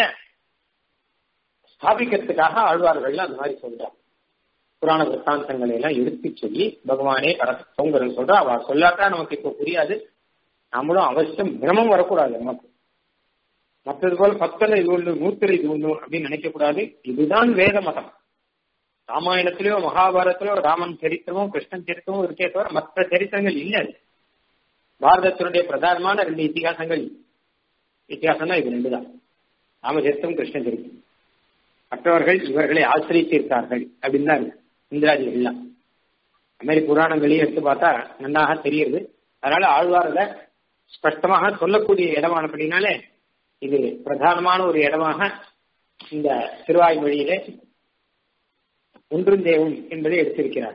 ஸ்தாபிக்கிறதுக்காக ஆழ்வார்கள் அந்த மாதிரி சொல்றாங்க புராண விற்த்தாந்தங்களை எல்லாம் எடுத்து சொல்லி பகவானே பரத்தோங்கிறது சொல்றா அவ சொல்லாட்டா நமக்கு இப்போ புரியாது நம்மளும் அவசியம் பிரமம் வரக்கூடாது நமக்கு மற்றது போல பத்தல இது ஒன்று நூத்தல இது ஒன்று அப்படின்னு நினைக்க கூடாது இதுதான் வேத மதம் ராமாயணத்திலயோ மகாபாரதத்திலோ ராமன் சரித்திரமும் கிருஷ்ணன் சரித்திரமும் இருக்கே தவிர மற்ற சரித்திரங்கள் இல்லை அது பாரதத்தினுடைய பிரதானமான ரெண்டு இத்திகாசங்கள் இத்தியாசம் தான் இது ரெண்டு தான் ராமச்சரித்திரம் கிருஷ்ண சரித்திரம் மற்றவர்கள் இவர்களை ஆசிரியத்து இருக்கார்கள் அப்படின்னு தான் இருக்கு இந்திராஜிகள் எல்லாம் அது மாதிரி புராணங்களையும் எடுத்து பார்த்தா நன்றாக தெரியுது அதனால ஆழ்வாரில் ஸ்பஷ்டமாக சொல்லக்கூடிய இடமானபடினாலே இது பிரதானமான ஒரு இடமாக இந்த திருவாய்மொழியிலே ஒன்றும் தேவும் என்பதை எடுத்திருக்கிறார்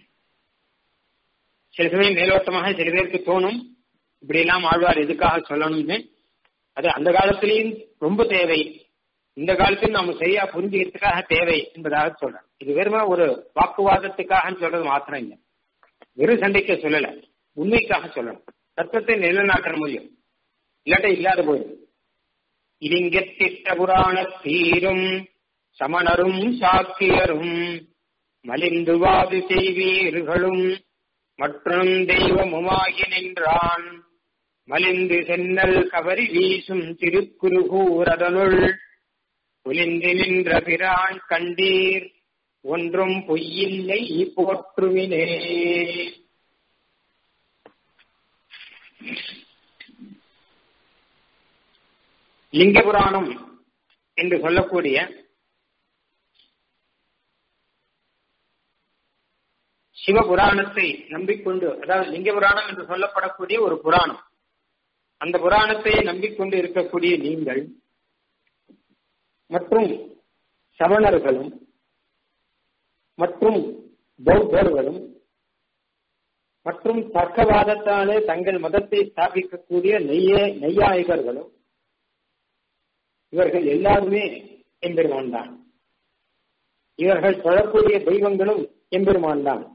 சில சமயம் மேலோட்டமாக சில பேருக்கு தோணும் இப்படி எல்லாம் ஆழ்வார் எதுக்காக சொல்லணும்னு அது அந்த காலத்திலையும் ரொம்ப தேவை இந்த காலத்தில் நாம சரியா புரிஞ்சுக்கிறதுக்காக தேவை என்பதாக சொல்றேன் இது வெறும ஒரு வாக்குவாதத்துக்காக சொல்றது மாத்திரம் இல்லை வெறும் சண்டைக்கு சொல்லல உண்மைக்காக சொல்லணும் தத்துவத்தை நிலைநாட்ட முடியும் இல்லாட்ட இல்லாத போயிடும் இலிங்கத்திட்ட புராண தீரும் சமணரும் சாக்கியரும் மலிந்துவாது செய்வீர்களும் மற்றும் தெய்வமுமாகி நின்றான் மலிந்து சென்னல் கவரி வீசும் திருக்குறுகூரதனுள் ஒளிந்து நின்ற பிரான் கண்டீர் ஒன்றும் பொய்யில்லை போற்றுவினே லிங்க புராணம் என்று சொல்லக்கூடிய சிவபுராணத்தை நம்பிக்கொண்டு அதாவது லிங்க புராணம் என்று சொல்லப்படக்கூடிய ஒரு புராணம் அந்த புராணத்தை நம்பிக்கொண்டு இருக்கக்கூடிய நீங்கள் மற்றும் சமணர்களும் மற்றும் பௌத்தர்களும் மற்றும் தர்க்கவாதத்தாலே தங்கள் மதத்தை ஸ்தாபிக்கக்கூடிய நெய்ய நெய்யாயிகர்களும் இவர்கள் எல்லாருமே எம்பெருமான் தான் இவர்கள் தொழக்கூடிய தெய்வங்களும் எம்பெருமான் தான்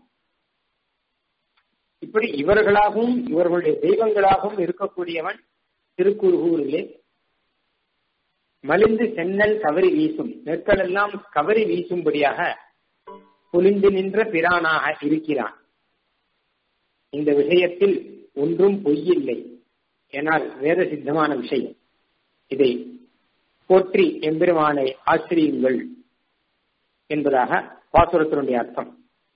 இப்படி இவர்களாகவும் இவர்களுடைய தெய்வங்களாகவும் இருக்கக்கூடியவன் திருக்குறுகூரிலே மலிந்து சென்னல் கவரி வீசும் நெற்கள் எல்லாம் கவரி வீசும்படியாக புலிந்து நின்ற பிரானாக இருக்கிறான் இந்த விஷயத்தில் ஒன்றும் பொய்யில்லை ஏனால் வேத சித்தமான விஷயம் இதை போற்றி எம்பெருமானை ஆசிரியுங்கள் என்பதாக பாசுரத்தினுடைய அர்த்தம்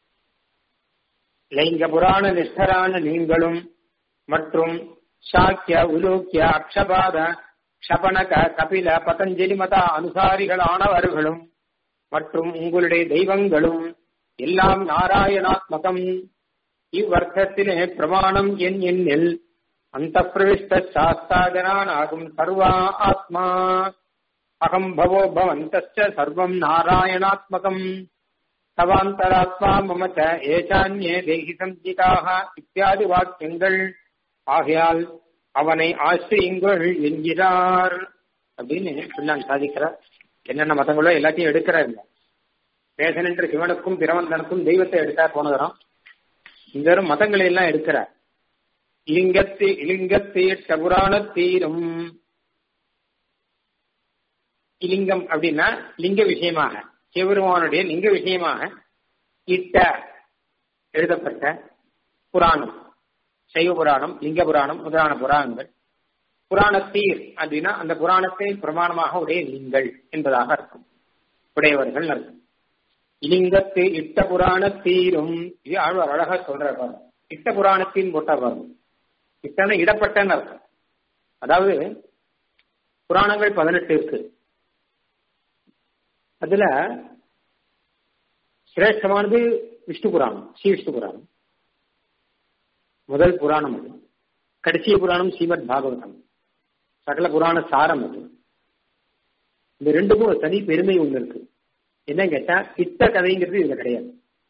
லிங்க புராண நிஷ்டரான நீங்களும் மற்றும் சாக்கிய உலோக்கிய அக்ஷபாத க்ஷபணக கபில பதஞ்சலி மத அனுசாரிகளானவர்களும் மற்றும் உங்களுடைய தெய்வங்களும் எல்லாம் நாராயணாத்மகம் இவ்வர்த்தத்திலே பிரமாணம் என் எண்ணில் அந்த பிரவிஷ்ட சாஸ்தாஜனானாகும் சர்வா ஆத்மா அகம் பவோ பவந்தச்ச சர்வம் நாராயணாத்மகம் தவாந்தராத்மா மம ச ஏசான்யே தேகி சஞ்சிதாக இத்தியாதி வாக்கியங்கள் ஆகையால் அவனை ஆசிரியுங்கள் என்கிறார் அப்படின்னு பிள்ளான் சாதிக்கிறார் என்னென்ன மதங்களோ எல்லாத்தையும் எடுக்கிறார் பேசன் என்று சிவனுக்கும் பிரவந்தனுக்கும் தெய்வத்தை எடுத்தார் போன தரம் இந்த தரம் மதங்களை எல்லாம் எடுக்கிறார் இலிங்கத்தை இலிங்கத்தீர்த்த புராணத்தீரும் இலிங்கம் அப்படின்னா லிங்க விஷயமாக சிவபெருமானுடைய லிங்க விஷயமாக இட்ட எழுதப்பட்ட புராணம் சைவ புராணம் லிங்க புராணம் முதலான புராணங்கள் புராணத்தீர் அப்படின்னா அந்த புராணத்தை பிரமாணமாக உடைய நீங்கள் என்பதாக அர்த்தம் உடையவர்கள் அர்த்தம் இலிங்கத்து இட்ட புராணத்தீரும் இது ஆழ்வார் அழகா சொல்ற பாருங்க இட்ட புராணத்தின் போட்ட பாருங்க இட்டன இடப்பட்டன்னு அர்த்தம் அதாவது புராணங்கள் பதினெட்டு இருக்கு அதுல சிரேஷ்டமானது விஷ்ணு புராணம் ஸ்ரீ விஷ்ணு புராணம் முதல் புராணம் அது கடைசி புராணம் ஸ்ரீமத் பாகவதம் சகல புராண சாரம் அது இந்த ரெண்டுக்கும் ஒரு தனி பெருமை ஒண்ணு இருக்கு என்ன கேட்டா இத்த கதைங்கிறது இதுல கிடையாது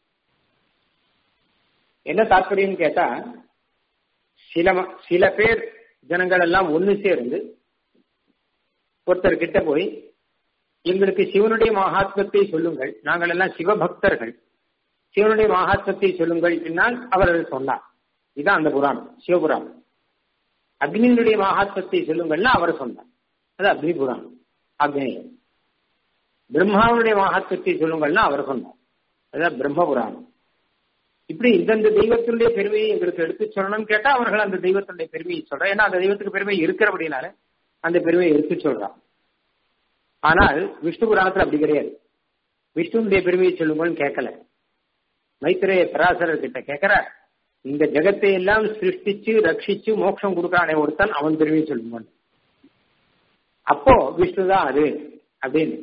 என்ன தாற்பயம் கேட்டா சில சில பேர் ஜனங்கள் எல்லாம் ஒண்ணு சேர்ந்து ஒருத்தர் கிட்ட போய் எங்களுக்கு சிவனுடைய மகாத்மத்தை சொல்லுங்கள் நாங்கள் எல்லாம் சிவபக்தர்கள் சிவனுடைய மகாத்மத்தை சொல்லுங்கள் என்னால் அவர் சொன்னார் இதுதான் அந்த புராணம் சிவபுராணம் அக்னியினுடைய மகாத்மத்தை சொல்லுங்கள்னா அவர் சொன்னார் அது அக்னி புராணம் அக்னேயம் பிரம்மாவுடைய மகாத்மத்தை சொல்லுங்கள்னா அவர் சொன்னார் அதுதான் பிரம்ம புராணம் இப்படி இந்தந்த தெய்வத்தினுடைய பெருமையை எங்களுக்கு எடுத்து சொல்லணும்னு கேட்டா அவர்கள் அந்த தெய்வத்தினுடைய பெருமையை சொல்ற ஏன்னா அந்த தெய்வத்துக்கு பெருமை இருக்கிறபடினால அந்த பெருமையை எடுத்து சொல்றான் ஆனால் விஷ்ணு புராணத்துல அப்படி கிடையாது விஷ்ணுனுடைய பெருமையை சொல்லுங்கன்னு கேட்கல மைத்திரேய பராசரர் கிட்ட கேட்கிற இந்த ஜெகத்தை எல்லாம் சிருஷ்டிச்சு ரட்சிச்சு மோட்சம் கொடுக்கறானே ஒருத்தன் அவன் பெருமையை சொல்லுங்க அப்போ விஷ்ணு தான் அது அப்படின்னு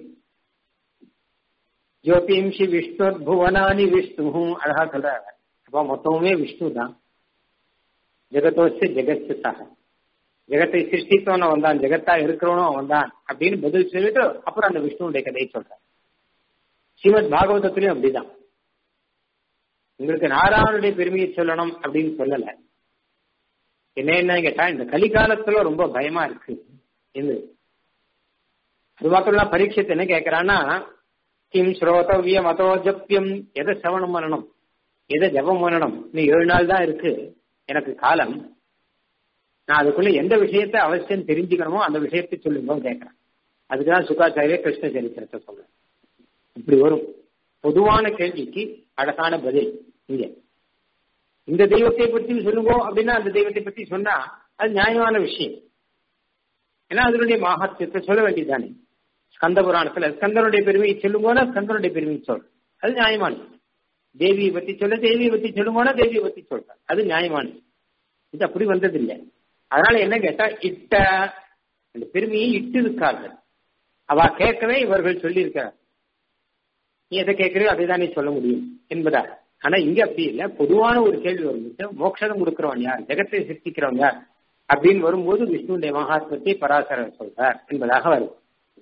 ஜோதிம்ஷி விஷ்ணு புவனானி விஷ்ணு அழகா சொல்றாங்க அப்போ மொத்தமுமே விஷ்ணு தான் ஜெகத்தோச்சு ஜெகத்தாக ஜெகத்தை சிருஷ்டித்தவன் அவன் தான் ஜெகத்தா இருக்கிறவனும் அவன் தான் அப்படின்னு பதில் சொல்லிட்டு அப்புறம் அந்த விஷ்ணுடைய கதையை சொல்றான் ஸ்ரீமத் பாகவதத்திலையும் அப்படிதான் உங்களுக்கு நாராயணுடைய பெருமையை சொல்லணும் அப்படின்னு சொல்லல என்ன என்ன கேட்டா இந்த கலிகாலத்துல ரொம்ப பயமா இருக்கு என்று அது மாத்திரம் பரீட்சத்தை என்ன கேட்கிறான்னா கிம் ஸ்ரோதவியம் அதோ ஜப்பியம் எதை சவணம் பண்ணணும் எதை ஜபம் பண்ணணும் இன்னும் ஏழு நாள் தான் இருக்கு எனக்கு காலம் நான் அதுக்குள்ள எந்த விஷயத்த அவசியம் தெரிஞ்சுக்கணுமோ அந்த விஷயத்தை சொல்லுங்க கேட்கிறேன் அதுக்குதான் சுகாச்சாரிய கிருஷ்ண சரித்திரத்தை சொல்றேன் இப்படி வரும் பொதுவான கேள்விக்கு அழகான பதில் இங்க இந்த தெய்வத்தை பத்தி சொல்லுங்க அப்படின்னா அந்த தெய்வத்தை பத்தி சொன்னா அது நியாயமான விஷயம் ஏன்னா அதனுடைய மகாத்தியத்தை சொல்ல வேண்டியதானே ஸ்கந்த புராணத்துல ஸ்கந்தனுடைய பெருமையை சொல்லுங்கன்னா ஸ்கந்தனுடைய பெருமையை சொல் அது நியாயமானது தேவியை பத்தி சொல்ல தேவியை பத்தி சொல்லுங்கன்னா தேவியை பத்தி சொல்ற அது நியாயமானது இது அப்படி வந்ததில்லை அதனால என்ன கேட்டா இட்ட அந்த பெருமையை இட்டு இருக்கார்கள் அவ கேட்கவே இவர்கள் சொல்லி இருக்கிறார் நீ எதை கேட்கறியோ அதை தான் நீ சொல்ல முடியும் என்பதா ஆனா இங்க அப்படி இல்லை பொதுவான ஒரு கேள்வி வரும் மோட்சம் கொடுக்கிறவன் யார் ஜெகத்தை சிருஷ்டிக்கிறவன் யார் அப்படின்னு வரும்போது விஷ்ணுடைய மகாத்மத்தை பராசரர் சொல்றார் என்பதாக வரும்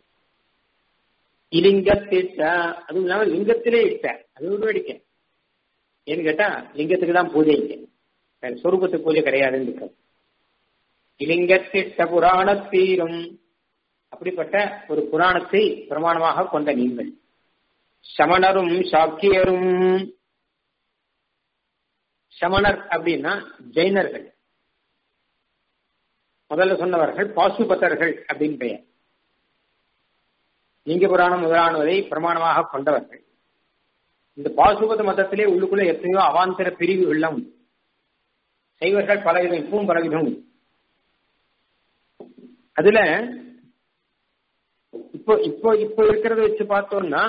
இலிங்கத்திட்ட அதுவும் இல்லாம லிங்கத்திலே இட்ட அது ஒரு வேடிக்கை ஏன்னு கேட்டா லிங்கத்துக்கு தான் பூஜை இங்க வேற சொரூபத்துக்கு பூஜை கிடையாதுன்னு இருக்கு இலிங்கத்திட்ட புராணத்தீரும் அப்படிப்பட்ட ஒரு புராணத்தை பிரமாணமாக கொண்ட நீங்கள் சமணரும் சாக்கியரும் சமணர் அப்படின்னா ஜெயினர்கள் முதல்ல சொன்னவர்கள் பாசுபத்தர்கள் அப்படின்னு பெயர் லிங்க புராணம் முதலானதை பிரமாணமாக கொண்டவர்கள் இந்த பாசுபத மதத்திலே உள்ளுக்குள்ள எத்தனையோ அவாந்தர பிரிவுகள்லாம் உண்டு சைவர்கள் பலவிதம் இப்பவும் பலவிதம் உண்டு அதுல இப்போ இப்போ இப்போ இருக்கிறத வச்சு பார்த்தோம்னா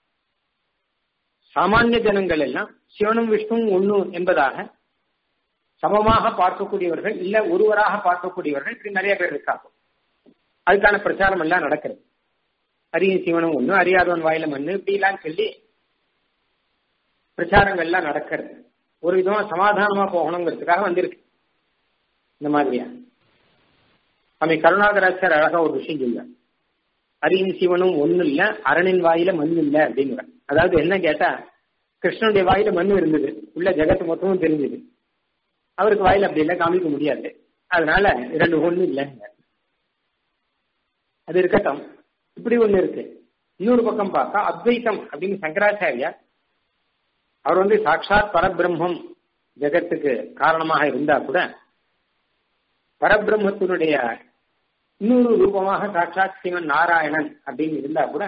சாமானிய ஜனங்கள் எல்லாம் சிவனும் விஷ்ணுவும் ஒண்ணு என்பதாக சமமாக பார்க்கக்கூடியவர்கள் இல்ல ஒருவராக பார்க்கக்கூடியவர்கள் இப்படி நிறைய பேர் இருக்காங்க அதுக்கான பிரச்சாரம் எல்லாம் நடக்கிறது அரிய சிவனும் ஒண்ணு அறியாதவன் வாயில மண்ணு இப்படி எல்லாம் சொல்லி பிரச்சாரங்கள் எல்லாம் நடக்கிறது ஒரு விதமா சமாதானமா போகணுங்கிறதுக்காக வந்திருக்கு இந்த மாதிரியா அவை கருணாகராச்சார் அழகா ஒரு விஷயம் சொல்லுவார் அரியும் சிவனும் ஒண்ணு இல்ல அரணின் வாயில மண் இல்ல அப்படிங்கிற அதாவது என்ன கேட்டா கிருஷ்ணனுடைய வாயில மண் இருந்தது உள்ள ஜெகத்து மொத்தமும் தெரிஞ்சது அவருக்கு வாயில அப்படி எல்லாம் காமிக்க முடியாது அதனால இரண்டு ஒண்ணு இல்லைங்க அது இருக்கட்டும் இப்படி ஒண்ணு இருக்கு இன்னொரு பக்கம் பார்த்தா அத்வைத்தம் அப்படின்னு சங்கராச்சாரியா அவர் வந்து சாட்சாத் பரபிரம்மம் ஜெகத்துக்கு காரணமாக இருந்தா கூட பரபிரம்மத்தினுடைய இன்னொரு ரூபமாக சாட்சாத் சிவன் நாராயணன் அப்படின்னு இருந்தா கூட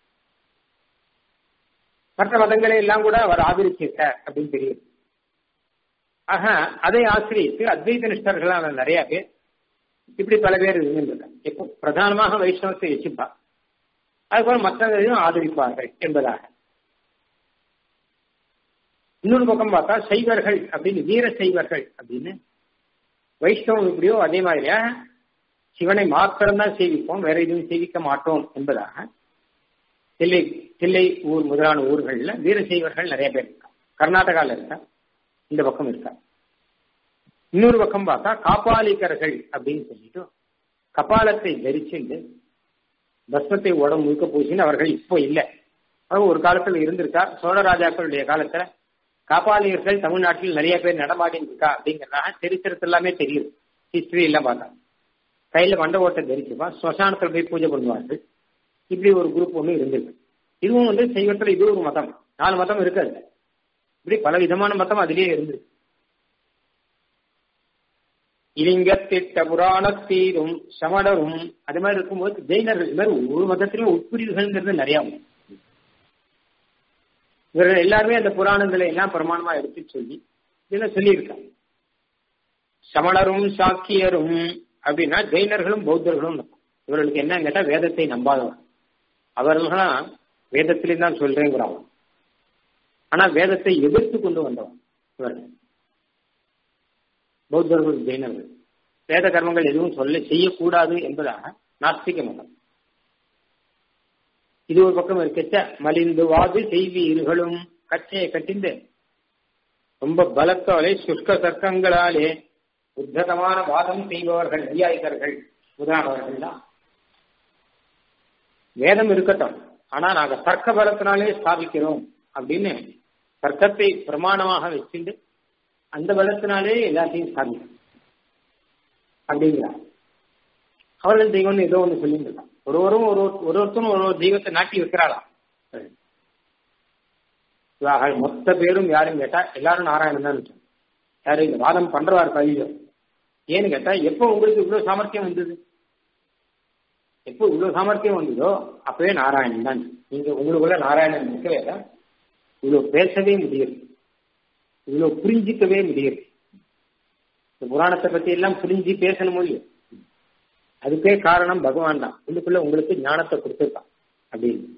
மற்ற மதங்களை எல்லாம் கூட அவர் ஆதரிச்சிருக்கார் அப்படின்னு தெரியும் ஆக அதை ஆசிரியத்து அத்வைத நிஷ்டர்களான நிறைய பேர் இப்படி பல பேர் இருந்திருக்காங்க இப்போ பிரதானமாக வைஷ்ணவத்தை வச்சுப்பா அதுபோல மற்றவர்களையும் ஆதரிப்பார்கள் என்பதாக இன்னொரு பக்கம் பார்த்தா சைவர்கள் அப்படின்னு வீர சைவர்கள் அப்படின்னு வைஷ்ணவம் எப்படியோ அதே மாதிரியா சிவனை மாத்திரம்தான் சேவிப்போம் வேற எதுவும் சேவிக்க மாட்டோம் என்பதாக தில்லை தில்லை ஊர் முதலான ஊர்கள்ல வீரசைவர்கள் நிறைய பேர் இருக்கா கர்நாடகால இருக்கா இந்த பக்கம் இருக்கா இன்னொரு பக்கம் பார்த்தா காப்பாளிக்கர்கள் அப்படின்னு சொல்லிட்டு கபாலத்தை தரிச்சுண்டு பஸ்மத்தை உடம்பு முழுக்க பூசின்னு அவர்கள் இப்போ இல்லை அவங்க ஒரு காலத்துல இருந்திருக்கா சோழராஜாக்களுடைய காலத்துல காப்பாளியர்கள் தமிழ்நாட்டில் நிறைய பேர் நடமாடின்னு இருக்கா அப்படிங்கிறதாக சரித்திரத்து எல்லாமே தெரியுது ஹிஸ்டரி எல்லாம் பார்த்தா கையில மண்ட ஓட்டை தரிச்சுப்பா ஸ்மசானத்தில் போய் பூஜை பண்ணுவார்கள் இப்படி ஒரு குரூப் ஒன்று இருந்திருக்கு இதுவும் வந்து சைவத்தில் இது ஒரு மதம் நாலு மதம் இருக்காது இப்படி பல விதமான மதம் அதிலேயே இருந்தது இலிங்கத்திட்ட புராணத்தீரும் சமணரும் அது மாதிரி இருக்கும்போது ஜெயினர்கள் இது மாதிரி ஒரு மதத்திலும் உட்பிரிவுகள்ங்கிறது நிறைய உண்டு இவர்கள் எல்லாருமே அந்த புராணங்களை எல்லாம் பிரமாணமா எடுத்து சொல்லி இதெல்லாம் சொல்லியிருக்காங்க சமணரும் சாக்கியரும் அப்படின்னா ஜெயினர்களும் பௌத்தர்களும் இவர்களுக்கு என்ன கேட்டா வேதத்தை நம்பாதவர் அவர்கள்லாம் வேதத்திலே தான் சொல்றேங்கிறாங்க ஆனா வேதத்தை எதிர்த்து கொண்டு வந்தவன் இவர்கள் பௌத்தர்கள் ஜெயினர்கள் வேத கர்மங்கள் எதுவும் சொல்ல செய்யக்கூடாது என்பதாக நாஸ்திக மதம் இது ஒரு பக்கம் இருக்கச்ச மலிந்து வாது செய்வீர்களும் கச்சையை கட்டிந்து ரொம்ப பலத்தாலே சுஷ்க தர்க்கங்களாலே உத்ததமான வாதம் செய்பவர்கள் ஐயாயிகர்கள் முதலானவர்கள் தான் வேதம் இருக்கட்டும் ஆனா நாங்க தர்க்க பலத்தினாலே ஸ்தாபிக்கிறோம் அப்படின்னு தர்க்கத்தை பிரமாணமாக வச்சுட்டு அந்த பலத்தினாலே எல்லாத்தையும் ஸ்தாபிக்கிறோம் அப்படிங்கிறார் அவர்கள் தெய்வம்னு ஏதோ ஒன்று சொல்லிட்டு ஒருவரும் ஒரு ஒரு ஒருத்தரும் ஒரு ஒரு தெய்வத்தை நாட்டி வைக்கிறாளாம் மொத்த பேரும் யாரும் கேட்டா எல்லாரும் நாராயணன் தான் யாரு இந்த வாதம் பண்றவார் கவிஞர் ஏன்னு கேட்டா எப்போ உங்களுக்கு இவ்வளவு சாமர்த்தியம் வந்தது எப்போ இவ்வளவு சாமர்த்தியம் வந்ததோ அப்பவே நாராயணன் தான் நீங்க உங்களுக்குள்ள நாராயணன் இருக்கவே தான் இவ்வளவு பேசவே முடியுது இவ்வளவு புரிஞ்சிக்கவே முடியுது இந்த புராணத்தை பத்தி எல்லாம் புரிஞ்சு பேசணும் முடியும் அதுக்கே காரணம் பகவான் தான் உள்ளுக்குள்ள உங்களுக்கு ஞானத்தை கொடுத்துருக்கான் அப்படின்னு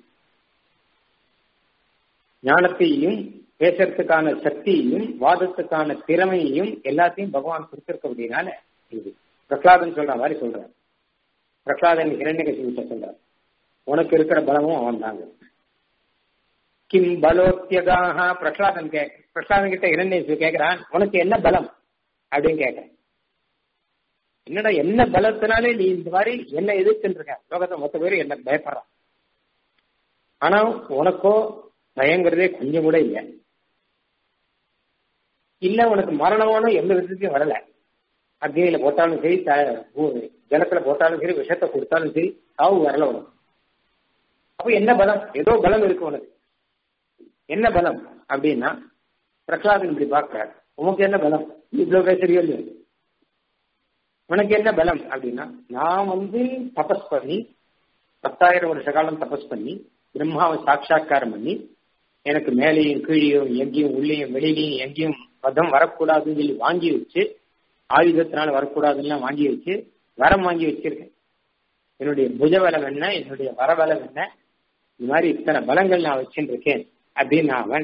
ஞானத்தையும் பேசுறதுக்கான சக்தியையும் வாதத்துக்கான திறமையையும் எல்லாத்தையும் பகவான் கொடுத்திருக்க அப்படின்னால இது பிரகலாதன் சொல்ற மாதிரி சொல்றார் பிரகலாதன் இரண்டு கட்சி சொல்றார் உனக்கு இருக்கிற பலமும் அவன் தாங்க கிம் பலோத்தியதாக பிரகலாதன் கே பிரகலாதன் கிட்ட இரண்டே கேட்கிறான் உனக்கு என்ன பலம் அப்படின்னு கேட்கிறேன் என்னடா என்ன பலத்தினாலே நீ இந்த மாதிரி என்ன எதிர்த்துட்டு இருக்க லோகத்தை மொத்த பேரும் என்ன பயப்படுறான் ஆனா உனக்கோ பயங்கிறதே கொஞ்சம் கூட இல்லை இல்ல உனக்கு மரணமான எந்த விதத்தையும் வரல அக்னியில போட்டாலும் சரி ஜலத்துல போட்டாலும் சரி விஷத்தை கொடுத்தாலும் சரி சாவு வரல உனக்கு அப்ப என்ன பலம் ஏதோ பலம் இருக்கு உனக்கு என்ன பலம் அப்படின்னா பிரகலாதன் இப்படி பார்க்கிறார் உனக்கு என்ன பலம் இவ்வளவு பேசுறியோ இல்லையோ உனக்கு என்ன பலம் அப்படின்னா நான் வந்து தபஸ் பண்ணி பத்தாயிரம் வருஷ காலம் தபஸ் பண்ணி பிரம்மாவை சாட்சா்காரம் பண்ணி எனக்கு மேலேயும் கீழேயும் எங்கேயும் உள்ளேயும் வெளியிலையும் எங்கேயும் பதம் வரக்கூடாதுன்னு சொல்லி வாங்கி வச்சு ஆயுதத்தினால வரக்கூடாதுன்னு வாங்கி வச்சு வரம் வாங்கி வச்சிருக்கேன் என்னுடைய புஜபலம் என்ன என்னுடைய வரபலம் என்ன இந்த மாதிரி இத்தனை பலங்கள் நான் வச்சுருக்கேன் அப்படின்னு அவன்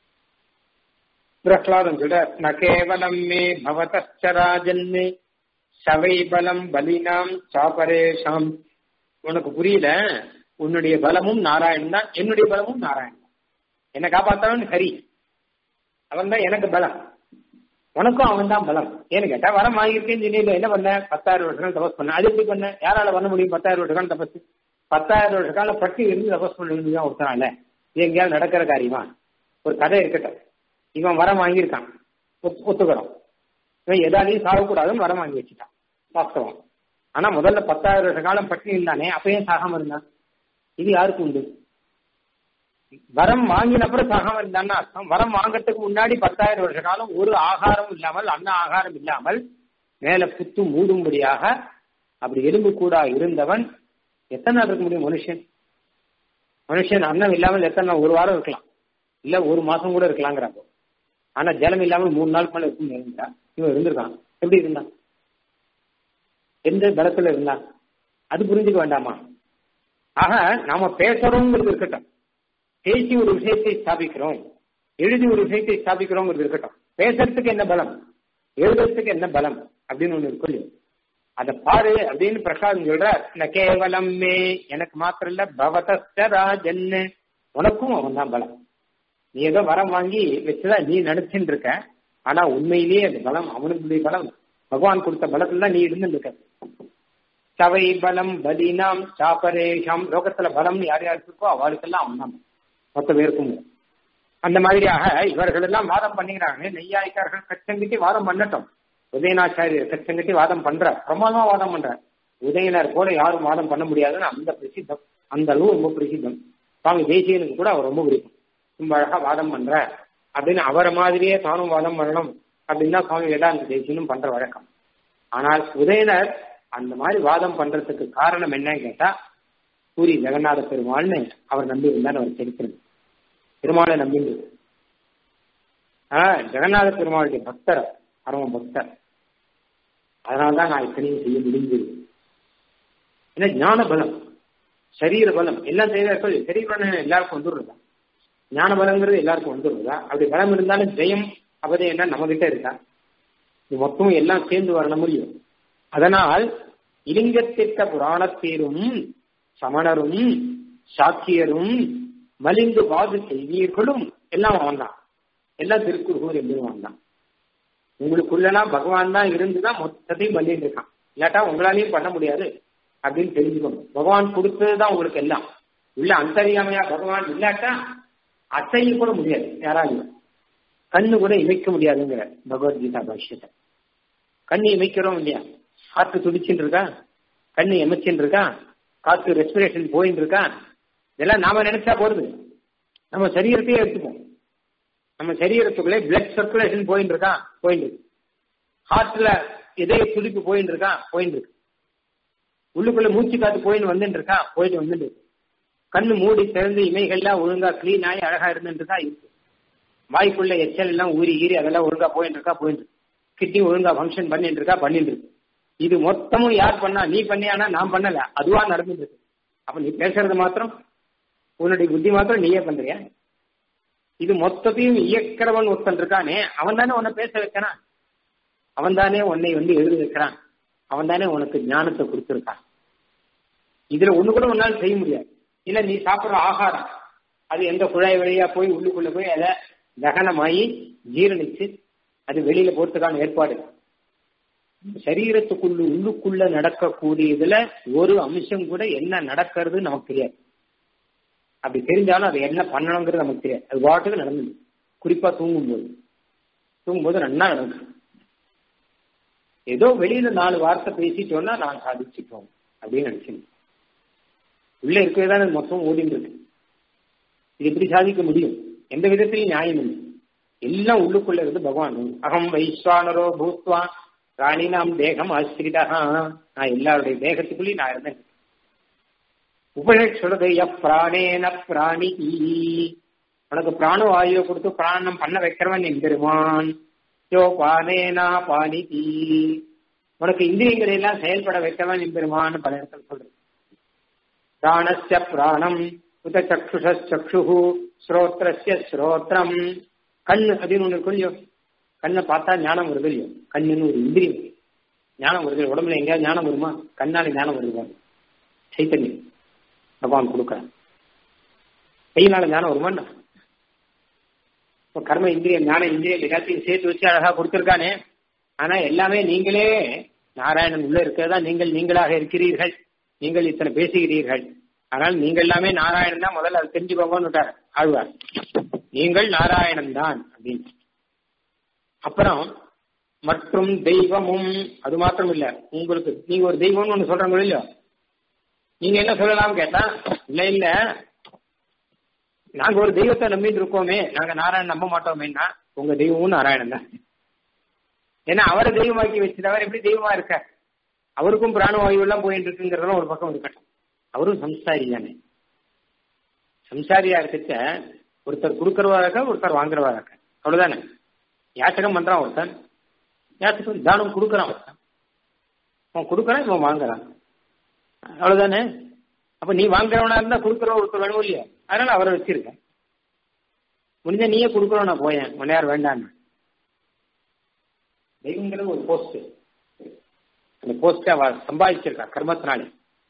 பிரகலாதம் சொல்ற ந கேவலம் மே பவதராஜன்மே சவை பலம் பலினாம் சாபரேஷாம் உனக்கு புரியல உன்னுடைய பலமும் நாராயணன் தான் என்னுடைய பலமும் நாராயணன் என்ன காப்பாத்தவன் ஹரி அவன் தான் எனக்கு பலம் உனக்கும் அவன் தான் பலம் ஏன்னு கேட்டா வரம் வாங்கியிருக்கேன்னு சொல்லி என்ன பண்ண பத்தாயிரம் வருஷம் தபஸ் பண்ண அது எப்படி பண்ண யாரால பண்ண முடியும் பத்தாயிரம் வருஷ காலம் தபஸ் பத்தாயிரம் வருஷ காலம் பட்டி இருந்து தபஸ் பண்ண வேண்டியதான் ஒருத்தனால இது எங்கேயாவது நடக்கிற காரியமா ஒரு கதை இருக்கட்டும் இவன் வரம் வாங்கியிருக்கான் ஒத்துக்கிறோம் இவன் எதாலையும் சாகக்கூடாதுன்னு வரம் வாங்கி வச்சுட்டான் வாஸ்தவம் ஆனா முதல்ல பத்தாயிரம் வருஷ காலம் பட்டினி இருந்தானே அப்பயும் சாகாம இருந்தான் இது யாருக்கு உண்டு வரம் வாங்கின அப்புறம் சாகாம இருந்தான்னு அர்த்தம் வரம் வாங்கறதுக்கு முன்னாடி பத்தாயிரம் வருஷ காலம் ஒரு ஆகாரம் இல்லாமல் அன்ன ஆகாரம் இல்லாமல் மேல புத்து மூடும்படியாக அப்படி எலும்பு கூட இருந்தவன் எத்தனை நாள் இருக்க முடியும் மனுஷன் மனுஷன் அன்னம் இல்லாமல் எத்தனை நாள் ஒரு வாரம் இருக்கலாம் இல்ல ஒரு மாசம் கூட இருக்கலாங்கிறாங்க ஆனா ஜலம் இல்லாமல் மூணு நாள் மேல இருக்கும் இருந்தா இவன் இருந்திருக்கான் எப்படி இருந்தான் எந்த பலத்துல இருந்தான் அது புரிஞ்சுக்க வேண்டாமா ஆக நாம பேசுறோங்கிறது இருக்கட்டும் பேசி ஒரு விஷயத்தை ஸ்தாபிக்கிறோம் எழுதி ஒரு விஷயத்தை ஸ்தாபிக்கிறோங்கிறது இருக்கட்டும் பேசுறதுக்கு என்ன பலம் எழுதுறதுக்கு என்ன பலம் அப்படின்னு ஒண்ணு இருக்கும் இல்லையா அத பாரு அப்படின்னு பிரசாதம் சொல்ற ந கேவலம் மே எனக்கு மாத்திரம் இல்ல பவதஸ்த ராஜன் உனக்கும் அவன் தான் பலம் நீ ஏதோ வரம் வாங்கி வச்சுதான் நீ நினைச்சுட்டு இருக்க ஆனா உண்மையிலேயே அந்த பலம் அவனுடைய பலம் பகவான் கொடுத்த பலத்துல தான் நீ இருந்து இருக்க சவை பலம் பலினாம் சாப்பரேஷாம் லோகத்துல பலம் யார் யாருக்கு இருக்கோ அவளுக்கெல்லாம் அவன் தான் மொத்த பேருக்கும் அந்த மாதிரியாக இவர்கள் எல்லாம் வாதம் பண்ணிக்கிறாங்க நெய்யாய்க்காரர்கள் கச்சங்கிட்டி வாதம் பண்ணட்டும் உதயநாச்சாரியர் கச்சங்கிட்டி வாதம் பண்ற பிரமாதமா வாதம் பண்ற உதயனர் போல யாரும் வாதம் பண்ண முடியாதுன்னு அந்த பிரசித்தம் அந்த அளவு ரொம்ப பிரசித்தம் சுவாமி தேசியனுக்கு கூட அவர் ரொம்ப பிடிக்கும் ரொம்ப அழகா வாதம் பண்ற அப்படின்னு அவரை மாதிரியே தானும் வாதம் பண்ணணும் அப்படின்னு தான் சுவாமி வேதாந்த தேசியனும் பண்ற வழக்கம் ஆனால் உதயனர் அந்த மாதிரி வாதம் பண்றதுக்கு காரணம் என்னன்னு கேட்டா பூரி ஜெகநாத பெருமாள்னு அவர் நம்பி இருந்தார் அவர் சரித்திரம் பெருமாளை நம்பின்றது ஆஹ் ஜெகநாத பெருமாளுடைய பக்தர் பரம பக்தர் அதனால்தான் நான் இத்தனையும் செய்ய முடிஞ்சது ஏன்னா ஞான பலம் சரீர பலம் எல்லாம் செய்தார்கள் சரீர பலம் எல்லாருக்கும் வந்துடுறதா ஞான பலங்கிறது எல்லாருக்கும் வந்துடுறதா அப்படி பலம் இருந்தாலும் ஜெயம் அவதே என்ன நம்ம கிட்ட இருக்கா இது மொத்தமும் எல்லாம் சேர்ந்து வரணும் முடியும் அதனால் இலிங்கத்திட்ட புராணத்தீரும் சமணரும் சாக்கியரும் மலிந்து வாது செய்வீர்களும் எல்லாம் அவன் தான் எல்லாம் திருக்குறுகூர் எம்பெருமான் தான் உங்களுக்குள்ளலாம் பகவான் தான் இருந்துதான் மொத்தத்தையும் பண்ணிட்டு இருக்கான் இல்லாட்டா உங்களாலையும் பண்ண முடியாது அப்படின்னு தெரிஞ்சுக்கணும் பகவான் கொடுத்ததுதான் உங்களுக்கு எல்லாம் உள்ள அந்தரியாமையா பகவான் இல்லாட்டா அசைய கூட முடியாது யாராலையும் கண்ணு கூட இமைக்க முடியாதுங்கிற பகவத்கீதா பாஷ்யத்தை கண்ணு இமைக்கிறோம் இல்லையா காத்து துடிச்சுட்டு இருக்கா கண்ணு எமைச்சுட்டு இருக்கா காத்து ரெஸ்பிரேஷன் போயின்னு இருக்கா இதெல்லாம் நாம நினைச்சா போறது நம்ம சரீரத்தையே எடுத்துப்போம் நம்ம சரீரத்துக்குள்ளே பிளட் சர்க்குலேஷன் போயின்னு இருக்கா போயின்னு இருக்கு ஹார்ட்ல இதய துடிப்பு போயின்னு இருக்கா போயின்னு இருக்கு உள்ளுக்குள்ள மூச்சு காத்து போயின்னு வந்துட்டு இருக்கா போயிட்டு வந்துட்டு இருக்கு கண்ணு மூடி திறந்து இமைகள்லாம் ஒழுங்கா கிளீன் ஆகி அழகா இருந்துட்டு இருக்கா இருக்கு வாய்க்குள்ள எச்சல் எல்லாம் ஊறி ஈறி அதெல்லாம் ஒழுங்கா போயிட்டு இருக்கா போயிட்டு இருக்கு கிட்னி ஒழுங்கா ஃபங்க்ஷன் பண்ணிட்டு இருக்கா பண்ணிட்டு இருக்கு இது மொத்தமும் யார் பண்ணா நீ பண்ணியானா நான் பண்ணல அதுவா நடந்துட்டு இருக்கு அப்ப நீ பேசுறது மாத்திரம் உன்னுடைய புத்தி மாத்திரம் நீயே பண்றியா இது மொத்தத்தையும் இயக்கிறவன் ஒருத்தன் இருக்கானே அவன் தானே உன்னை பேச வைக்கிறான் அவன் தானே உன்னை வந்து எழுதி வைக்கிறான் அவன் தானே உனக்கு ஞானத்தை கொடுத்துருக்கான் இதுல ஒண்ணு கூட உன்னால செய்ய முடியாது இல்ல நீ சாப்பிடுற ஆகாரம் அது எந்த குழாய் வழியா போய் உள்ளுக்குள்ள போய் அதை தகனமாயி ஜீரணிச்சு அது வெளியில போறதுக்கான ஏற்பாடு சரீரத்துக்குள்ள உள்ளுக்குள்ள நடக்கக்கூடியதுல ஒரு அம்சம் கூட என்ன நடக்கிறது நமக்கு தெரியாது அப்படி தெரிஞ்சாலும் அது என்ன பண்ணணுங்கிறது நமக்கு தெரியாது அது வாட்டுக்கு நடந்தது குறிப்பா தூங்கும்போது தூங்கும்போது நன்னா நடக்கும் ஏதோ வெளியில நாலு வார்த்தை பேசிட்டோம்னா நான் சாதிச்சுட்டோம் அப்படின்னு நினைச்சேன் உள்ள இருக்கவே தான் மொத்தம் ஓடிட்டு இருக்கு இது எப்படி சாதிக்க முடியும் எந்த விதத்திலையும் நியாயம் இல்லை எல்லாம் உள்ளுக்குள்ள இருந்து பகவான் அகம் வைஸ்வானரோ பூத்வா ராணினாம் தேகம் ஆசிரிதா நான் எல்லாருடைய தேகத்துக்குள்ளேயும் நான் இருந்தேன் உபனிஷத் சொல்றது எப் பிராணேன பிராணி உனக்கு பிராணவாயுவை கொடுத்து பிராணம் பண்ண வைக்கிறவன் எம்பெருமான் யோ பானேனா பானிதி உனக்கு இந்திரியங்களை எல்லாம் செயல்பட வைக்கிறவன் எம்பெருமான் பல இடத்துல சொல்றது பிராணஸ்ய பிராணம் உத சக்ஷுஷ சக்ஷு ஸ்ரோத்ரஸ்ய ஸ்ரோத்ரம் கண் அப்படின்னு ஒண்ணு இருக்கும் இல்லையோ கண்ணை பார்த்தா ஞானம் வருது இல்லையோ கண்ணுன்னு ஒரு இந்திரியம் ஞானம் வருது உடம்புல எங்கேயாவது ஞானம் வருமா கண்ணால ஞானம் வருது சைத்தன்யம் பகவான் கொடுக்குறான் கையினால ஞானம் வருமா இப்போ கர்ம இந்திரியம் ஞான இந்திரியம் எல்லாத்தையும் சேர்த்து வச்சு அழகா கொடுத்துருக்கானே ஆனா எல்லாமே நீங்களே நாராயணன் உள்ள இருக்கிறதா நீங்கள் நீங்களாக இருக்கிறீர்கள் நீங்கள் இத்தனை பேசுகிறீர்கள் ஆனால் நீங்கள் எல்லாமே நாராயணன் தான் முதல்ல அதை தெரிஞ்சுக்கோங்கன்னு விட்டார் ஆழ்வார் நீங்கள் நாராயணன் தான் அப்படின்னு அப்புறம் மற்றும் தெய்வமும் அது மாத்திரம் இல்ல உங்களுக்கு நீங்க ஒரு தெய்வம்னு ஒண்ணு சொல்றாங்க இல்லையோ நீங்க என்ன சொல்லலாம் கேட்டா இல்ல இல்ல நாங்க ஒரு தெய்வத்தை நம்பிட்டு இருக்கோமே நாங்க நாராயணன் நம்ப மாட்டோமேன்னா உங்க தெய்வமும் நாராயணன் தான் ஏன்னா அவரை தெய்வமாக்கி வச்சுட்டு அவர் எப்படி தெய்வமா இருக்க அவருக்கும் பிராணவாயு எல்லாம் போயிட்டு இருக்குங்கிறதெல்லாம் ஒரு பக்கம் இருக்கட்டும் அவரும் சம்சாரி தானே சம்சாரியா இருக்கச்ச ஒருத்தர் கொடுக்கறவா இருக்க ஒருத்தர் வாங்குறவா இருக்க அவ்வளவுதானே யாச்சகம் பண்றான் ஒருத்தன் யாச்சகம் தானம் கொடுக்கறான் ஒருத்தன் அவன் கொடுக்கறான் இவன் வாங்குறான் அவ்வளவுதானே அப்ப நீ வாங்குறவனா இருந்தா கொடுக்கறவ ஒருத்தர் வேணும் இல்லையா அதனால அவரை வச்சிருக்க முடிஞ்ச நீயே கொடுக்கறோம் நான் போயேன் முன்னையார் வேண்டான்னு தெய்வங்கிறது ஒரு போஸ்ட் அந்த போஸ்ட் அவ சம்பாதிச்சிருக்கா கர்மத்தினாலே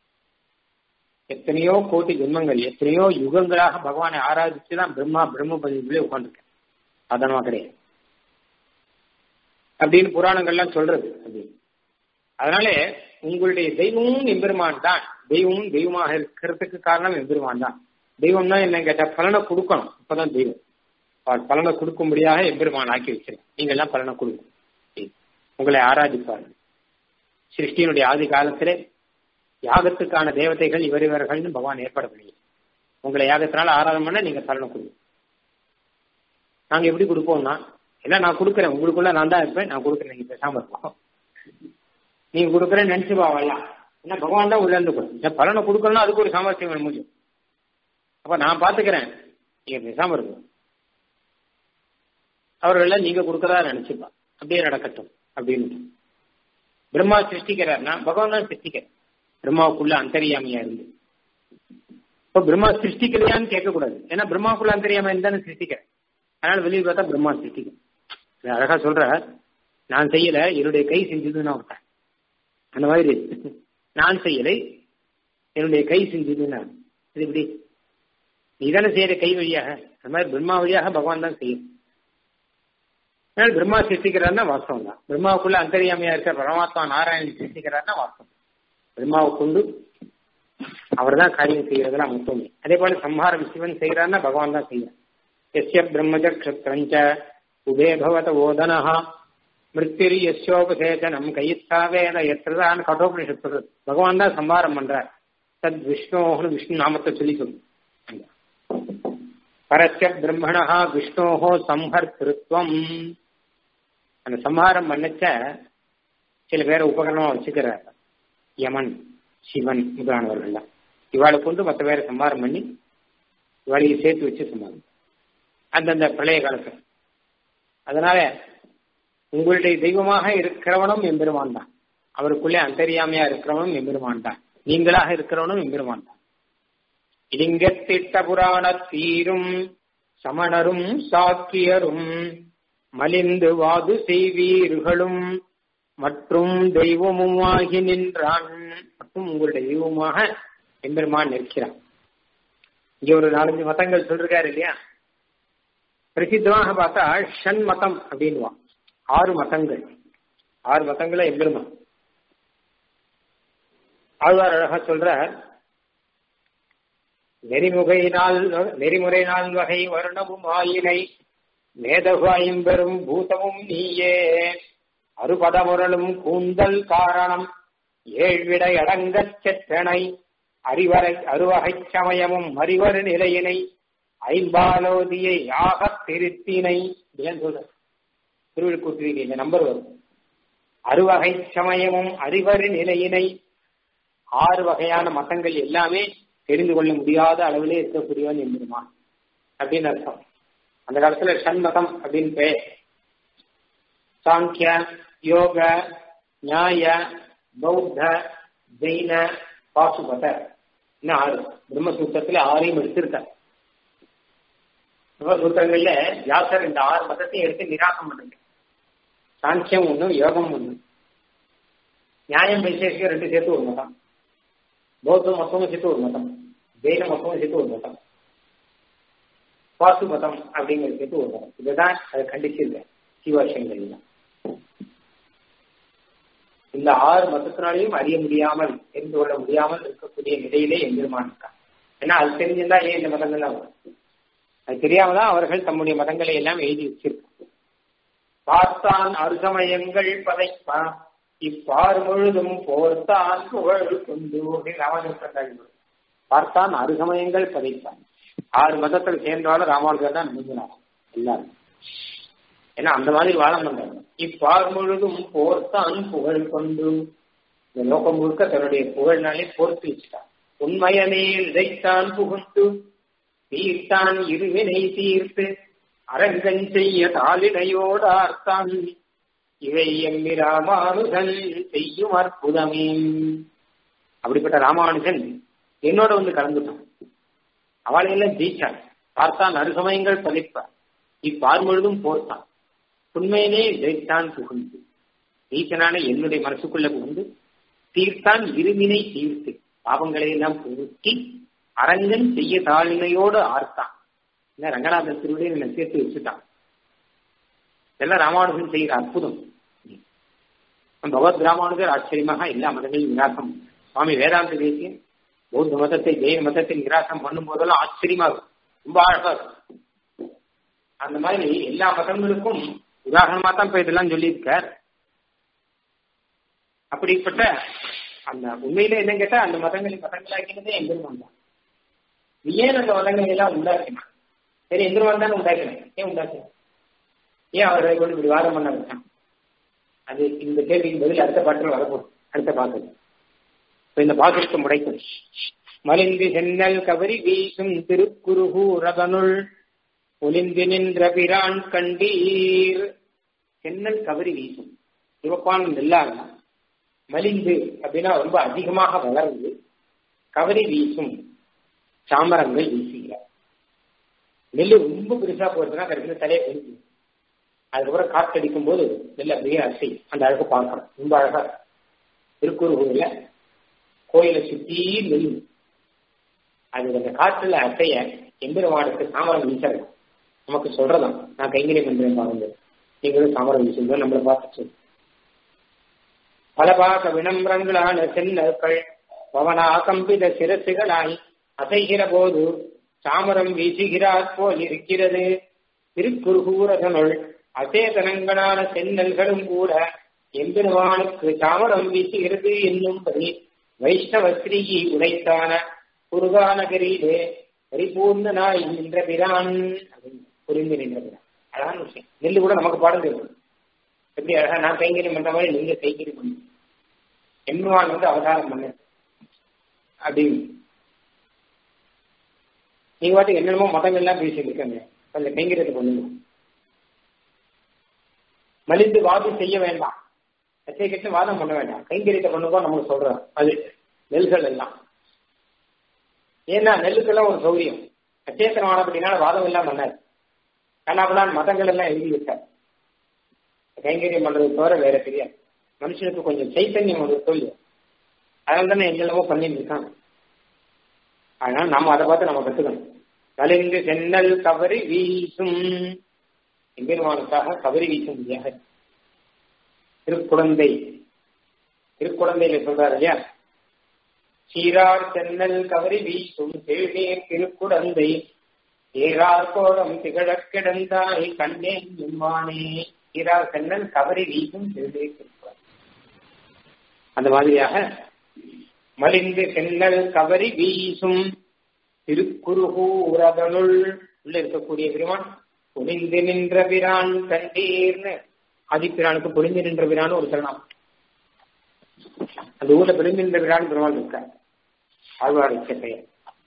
எத்தனையோ கோடி ஜென்மங்கள் எத்தனையோ யுகங்களாக பகவானை ஆராதிச்சுதான் பிரம்மா பிரம்ம பதிவுகளே உட்காந்துருக்கேன் சாதாரணமா கிடையாது அப்படின்னு புராணங்கள்லாம் சொல்றது அப்படின்னு அதனால உங்களுடைய தெய்வமும் எம்பெருமான் தான் தெய்வமும் தெய்வமாக இருக்கிறதுக்கு காரணம் எம்பெருமான் தான் தெய்வம்னா என்ன கேட்டா பலனை கொடுக்கணும் அப்பதான் தெய்வம் அவர் பலனை கொடுக்கும்படியாக எம்பெருமான் ஆக்கி வச்சிருக்கேன் நீங்க எல்லாம் பலனை கொடுக்கும் உங்களை ஆராதிப்பார்கள் சிருஷ்டியினுடைய ஆதி காலத்திலே யாகத்துக்கான தேவதைகள் இவர் இவர்கள்னு பகவான் ஏற்பாடு பண்ணி உங்களை யாகத்தினால ஆராதனை பண்ண நீங்க பலனை கொடுங்க நாங்க எப்படி கொடுப்போம்னா எல்லாம் நான் கொடுக்குறேன் உங்களுக்குள்ள நான் தான் இருப்பேன் நான் கொடுக்குறேன் நீங்க பேசாம இருப்போம் நீங்க கொடுக்குறேன்னு நினைச்சு பாவலாம் ஏன்னா பகவான் தான் உள்ள இருந்து கொடுக்கும் பலனை கொடுக்கணும்னா அதுக்கு ஒரு சாமர்த்தியம் வேணும் முடியும் அப்ப நான் பாத்துக்கிறேன் நீங்க பேசாம இருக்கும் அவர்கள் நீங்க கொடுக்கறதா நினைச்சுப்பா அப்படியே நடக்கட்டும் அப்படின்னு பிரம்மா சிருஷ்டிக்கிறார்னா பகவான் தான் சிருஷ்டிக்கிறார் பிரம்மாவுக்குள்ள அந்தரியாமையா இருந்து இப்போ பிரம்மா சிருஷ்டிக்கலையான்னு கேட்கக்கூடாது ஏன்னா பிரம்மாவுக்குள்ள அந்தரியாமை தானே சிருஷ்டிக்கிறேன் அதனால வெளியே பார்த்தா பிரம்மா சிருஷ்டிக்கிறேன் அழகா சொல்ற நான் செய்யல என்னுடைய கை செஞ்சதுன்னு ஒருத்தன் அந்த மாதிரி நான் செய்யலை என்னுடைய கை செஞ்சதுன்னா இது எப்படி நீ தானே செய்யற கை வழியாக அந்த மாதிரி பிரம்மா வழியாக பகவான் தான் செய்யும் அதனால பிரம்மா சிருஷ்டிக்கிறாருன்னா வாஸ்தவம் தான் பிரம்மாவுக்குள்ள அந்தரியாமையா இருக்க பரமாத்மா நாராயணன் சிருஷ்டிக்கிறாருன்னா வாஸ்தவம் பிரம்மாவை கொண்டு அவர் தான் காரியம் செய்யறதுலாம் மொத்தமே அதே போல சம்ஹாரம் சிவன் செய்யறாருன்னா பகவான் தான் செய்யறார் எஸ்ய பிரம்மஜ கஷத்திரஞ்ச உபே பவத ஓதனஹா மிருத்திரி யசோபசேதனம் கையித்தா வேத எத்திரதான் கட்டோபனிஷத் சொல்றது பகவான் தான் சம்ஹாரம் பண்றார் தத் விஷ்ணோன்னு விஷ்ணு நாமத்தை சொல்லி சொல்லு பரஸ்ய பிரம்மணா விஷ்ணோஹோ சம்ஹர்த்திருத்வம் அந்த சம்ஹாரம் பண்ணச்ச சில பேரை உபகரணமா வச்சுக்கிறார் யமன் சிவன் முதலானவர்கள்லாம் இவாளை கொண்டு மற்ற பேரை சம்ஹாரம் பண்ணி இவாளையை சேர்த்து வச்சு சம்ஹாரம் அந்தந்த பிரளய காலத்தில் அதனால உங்களுடைய தெய்வமாக இருக்கிறவனும் எம்பெருமான் தான் அவருக்குள்ளே அந்தரியாமையா இருக்கிறவனும் எம்பெருமான் தான் நீங்களாக இருக்கிறவனும் எம்பெருமான் தான் இலிங்கத்திட்ட புராண தீரும் சமணரும் சாக்கியரும் மலிந்து வாது செய்வீர்களும் மற்றும் தெய்வமுமாகி நின்றான் மற்றும் உங்களுடைய தெய்வமாக எம்பெருமான் நிற்கிறான் இங்க ஒரு நாலஞ்சு மதங்கள் சொல்றாரு இல்லையா பிரசித்தமாக பார்த்தா ஷண் மதம் அப்படின்வான் ஆறு மதங்கள் ஆறு மதங்களை எம்பெருமான் ஆழ்வார் அழகா சொல்ற நெறிமுகை நாள் நெறிமுறை நாள் வகை வருணமும் ஆயினை மேதகாயும் பெறும் பூதமும் நீயே அறுபதமுரலும் கூந்தல் காரணம் ஏழ்விடை அடங்கச் செற்றனை அறிவரை அறுவகை சமயமும் அறிவரு நிலையினை ஐம்பாலோதியை யாகத் திருத்தினை இல்லைன்னு சொல்ற திருவிழுக்கூட்டிற்கு இந்த நம்பர் வரும் அறுவகை சமயமும் அறிவரு நிலையினை ஆறு வகையான மதங்கள் எல்லாமே தெரிந்து கொள்ள முடியாத அளவிலே இருக்கக்கூடியவன் எம்பெருமான் அப்படின்னு அர்த்தம் அந்த காலத்துல சண்மதம் அப்படின்னு பெயர் சாங்கிய யோக நியாய பௌத்த ஜெயின பாசுபத இன்னும் ஆறு பிரம்மசூத்திரத்துல ஆறையும் எடுத்திருக்கார் பிரம்மசூத்திரங்கள்ல வியாசர் இந்த ஆறு மதத்தையும் எடுத்து நிராகம் பண்ணுங்க சாங்கியம் ஒண்ணு யோகம் ஒண்ணு நியாயம் வைசேஷிகம் ரெண்டு சேர்த்து ஒரு மதம் பௌத்தம் மொத்தமும் சேர்த்து ஒரு மதம் ஜெயின மொத்தமும் சேர்த்து ஒரு மதம் பாசு மதம் அப்படிங்கிறது சேர்த்து ஒரு மதம் இதுதான் அதை கண்டிச்சிருக்கேன் சிவாஷயங்கள் இந்த ஆறு மதத்தினாலையும் அறிய முடியாமல் தெரிந்து கொள்ள முடியாமல் இருக்கக்கூடிய நிலையிலே எம்பெருமான் இருக்கான் ஏன்னா அது தெரிஞ்சிருந்தா ஏன் இந்த மதங்கள்லாம் வரும் அது தெரியாம தான் அவர்கள் தம்முடைய மதங்களை எல்லாம் எழுதி வச்சிருக்காங்க பார்த்தான் அருசமயங்கள் பதைப்பான் இப்பார் முழுதும் போர்த்தான் புகழ் கொண்டு ராமானுஜன் பார்த்தான் அருசமயங்கள் பதைத்தான் ஆறு மதத்தில் சேர்ந்தாலும் ராமானுஜர் தான் நம்பினார் எல்லாரும் ஏன்னா அந்த மாதிரி வாழம் பண்றாங்க இப்பார் முழுதும் போர்த்தான் புகழ் கொண்டு இந்த லோகம் முழுக்க தன்னுடைய புகழ்னாலே போர்த்து வச்சுட்டான் உண்மையனே இதைத்தான் புகுந்து தீர்த்தான் இருவினை தீர்த்து அரங்கன் செய்ய தாளிடையோடார்த்தான் இவை எம்மி ராமானுஜன் செய்யும் அற்புதமே அப்படிப்பட்ட ராமானுஜன் என்னோட வந்து கலந்துட்டான் அவளையெல்லாம் ஜெயிச்சான் பார்த்தான் அருசமயங்கள் பதிப்பார் இப்பார் முழுதும் போர்த்தான் உண்மையிலே ஜெயித்தான் புகுந்து ஈசனான என்னுடைய மனசுக்குள்ள புகுந்து தீர்த்தான் இருவினை தீர்த்து பாவங்களை எல்லாம் புகுத்தி அரங்கன் செய்ய தாழ்மையோடு ஆர்த்தான் என்ன ரங்கநாதன் திருவிடையை என்னை சேர்த்து வச்சுட்டான் இதெல்லாம் ராமானுஜன் செய்கிற அற்புதம் பகவத் ராமானுஜர் ஆச்சரியமாக எல்லா மதங்களையும் நிராசம் சுவாமி வேதாந்த தேசியன் பௌத்த மதத்தை ஜெயின மதத்தை நிராசம் பண்ணும் போதெல்லாம் ஆச்சரியமா இருக்கும் ரொம்ப அழகா இருக்கும் அந்த மாதிரி எல்லா மதங்களுக்கும் உதாரணமா தான் இப்ப இதெல்லாம் சொல்லியிருக்கார் அப்படிப்பட்ட அந்த உண்மையில என்ன கேட்டா அந்த மதங்களை மதங்களாக்கினதே எம்பெருமான் தான் நீ ஏன் அந்த மதங்களை எல்லாம் உண்டாக்கினான் சரி எம்பெருமான் தானே உண்டாக்கினேன் ஏன் உண்டாக்கினான் ஏன் அவர்களை கொண்டு இப்படி வாதம் பண்ண வச்சான் அது இந்த கேள்விக்கு பதில் அடுத்த பாட்டில் வரப்போம் அடுத்த பாட்டு இப்ப இந்த பாசுரத்தை முடைக்கும் மலிந்து சென்னல் கவரி வீசும் திருக்குருகூரதனுள் ஒளிந்து நின்ற பிரான் கண்டீர் சென்னல் கவரி வீசும் சிவப்பான நெல்லாக மலிந்து அப்படின்னா ரொம்ப அதிகமாக வளர்ந்து கவரி வீசும் சாமரங்கள் வீசுகிறார் நெல் ரொம்ப பெருசா போச்சுன்னா கடைசியில் தலையை பெருசு அதுக்கப்புறம் காத்தடிக்கும் போது நெல் அப்படியே அசை அந்த அழகு பார்க்கணும் ரொம்ப அழகா திருக்கூர் கோயில கோயிலை சுத்தி நெல் அது அந்த காற்றுல அசைய எம்பெருமானுக்கு சாமரம் வீசணும் நமக்கு சொல்றதாம் நான் கைங்கரியம் பண்றேன் பாருங்க நீங்களும் சாமரம் வீசுங்க நம்மளை பார்த்து சொல்லு பலபாக வினம்ரங்களான சென்னர்கள் பவனா கம்பித சிரசுகளாய் அசைகிற போது சாமரம் வீசுகிறார் போல் இருக்கிறது திருக்குறுகூரதனுள் அசேதனங்களான சென்னல்களும் கூட எம்பெருமானுக்கு சாமரம் வீசுகிறது என்னும்படி வைஷ்ணவ ஸ்ரீ உரைத்தான குருகாநகரிலே பரிபூர்ணனாய் நின்ற பிரான் புரிந்து நின்ற பிரான் அழகான விஷயம் நெல்லு கூட நமக்கு பாடம் தெரியும் எப்படி அழகா நான் கைங்கரியம் பண்ற மாதிரி நீங்க கைங்கரியம் பண்ணுங்க எம்பெருமான் வந்து அவதாரம் பண்ண அப்படின்னு நீங்க பாட்டு என்னென்னமோ மதங்கள்லாம் பேசிட்டு இருக்காங்க அந்த கைங்கரியத்தை பண்ணுங்க மலிந்து வாதம் செய்ய வேண்டாம் கச்சை கட்டு வாதம் பண்ண வேண்டாம் கைங்கரியத்தை பண்ணுங்க நமக்கு சொல்றோம் அது நெல்கள் எல்லாம் ஏன்னா நெல்லுக்கெல்லாம் ஒரு சௌரியம் அச்சேத்தனம் ஆனப்படினால வாதம் எல்லாம் பண்ணாரு கண்ணாபுலான் மதங்கள் எல்லாம் எழுதி விட்டார் கைங்கரியம் பண்றது தவிர வேற தெரியாது மனுஷனுக்கு கொஞ்சம் சைத்தன்யம் ஒரு தொழில் அதனால தானே என்னென்னமோ பண்ணிட்டு இருக்காங்க அதனால நம்ம அதை பார்த்து நம்ம கத்துக்கணும் கலிந்து சென்னல் கவரி வீசும் எம்பெருமானுக்காக கவரி வீசும் முடியாது திருக்குழந்தை திருக்குழந்தையில சொல்றாரு இல்லையா சீரார் சென்னல் கவரி வீசும் தேநீர் திருக்குடந்தை ஏறார் கோலம் திகழக் கிடந்தாய் கண்ணேன் எம்மானே சீரார் சென்னல் கவரி வீசும் தேநீர் திருக்குடந்தை அந்த மாதிரியாக மலிந்து சென்னல் கவரி வீசும் திருக்குறுகூரதனுள் உள்ள இருக்கக்கூடிய பெருமான் பொழிந்து நின்ற பிரான் கண்டீர்னு ஆதிப்பிரானுக்கு பொழிந்து நின்ற பிரான் ஒரு சரணம் அந்த ஊர்ல பொழிந்து நின்ற பிரான் பெருமாள் இருக்கார் ஆழ்வார் வச்ச பெயர்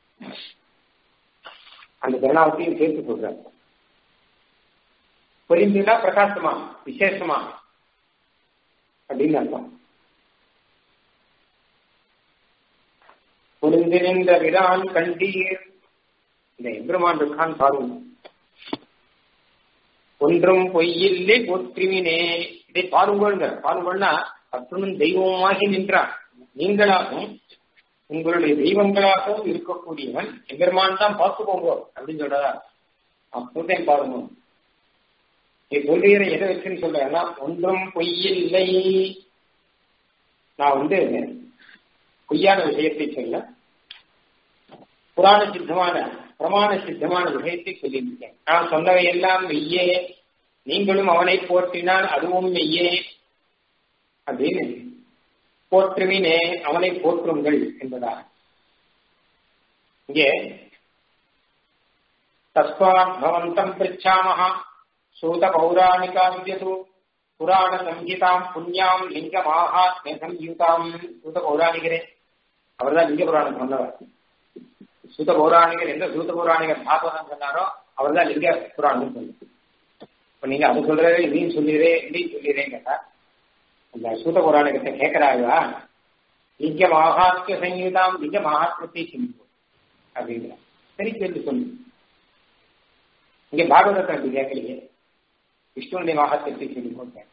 அந்த பிரணாவத்தையும் சேர்த்து சொல்றார் பொழிந்துனா பிரகாசமா விசேஷமா அப்படின்னு அர்த்தம் பொழிந்து நின்ற விரான் கண்டீர் இந்த எம்பெருமான் இருக்கான் பாருங்க ஒன்றும் பொய்யில்லை போற்றுவினே இதை பாருங்கள்ங்க பாருங்கள்னா அத்துணும் தெய்வமாகி நின்றான் நீங்களாகவும் உங்களுடைய தெய்வங்களாகவும் இருக்கக்கூடியவன் எம்பெருமான் தான் பார்த்துக்கோங்க அப்படின்னு சொல்றதா அப்போதான் பாருங்க நீ சொல்றீர எதை வச்சுன்னு சொல்றேன்னா ஒன்றும் பொய்யில்லை நான் வந்து பொய்யான விஷயத்தை சொல்ல புராண சித்தமான பிரமாண சித்தமான விஷயத்தை சொல்லியிருக்கேன் நான் சொன்னவை எல்லாம் மெய்யே நீங்களும் அவனை போற்றினால் அதுவும் மெய்யே அப்படின்னு போற்றுவினே அவனை போற்றுங்கள் என்பதாக இங்கே தஸ்மாத் பவந்தம் பிரிச்சாமஹா சூத பௌராணிகா வித்யது புராண சங்கீதாம் புண்ணியாம் லிங்க மாகாத்மிய சம்யுதாம் சூத பௌராணிகரே அவர்தான் லிங்க புராணம் சொன்னவர் சூத பௌராணிகர் எந்த சூத பௌராணிகர் பாகவதம் சொன்னாரோ அவர் தான் லிங்க புராணம் சொன்னார் இப்ப நீங்க அது சொல்றதே இதையும் சொல்லிடுறே இதையும் சொல்லிடுறேன் கேட்டா அந்த சூத புராணத்தை கேட்கிறாங்களா லிங்க மகாத்மிய சங்கீதாம் லிங்க மகாத்மத்தை சிந்திப்போம் அப்படிங்கிற சரி கேள்வி சொல்லு இங்க பாகவதத்தை அப்படி கேட்கலையே விஷ்ணுடைய மகாத்மத்தை சிந்திப்போம்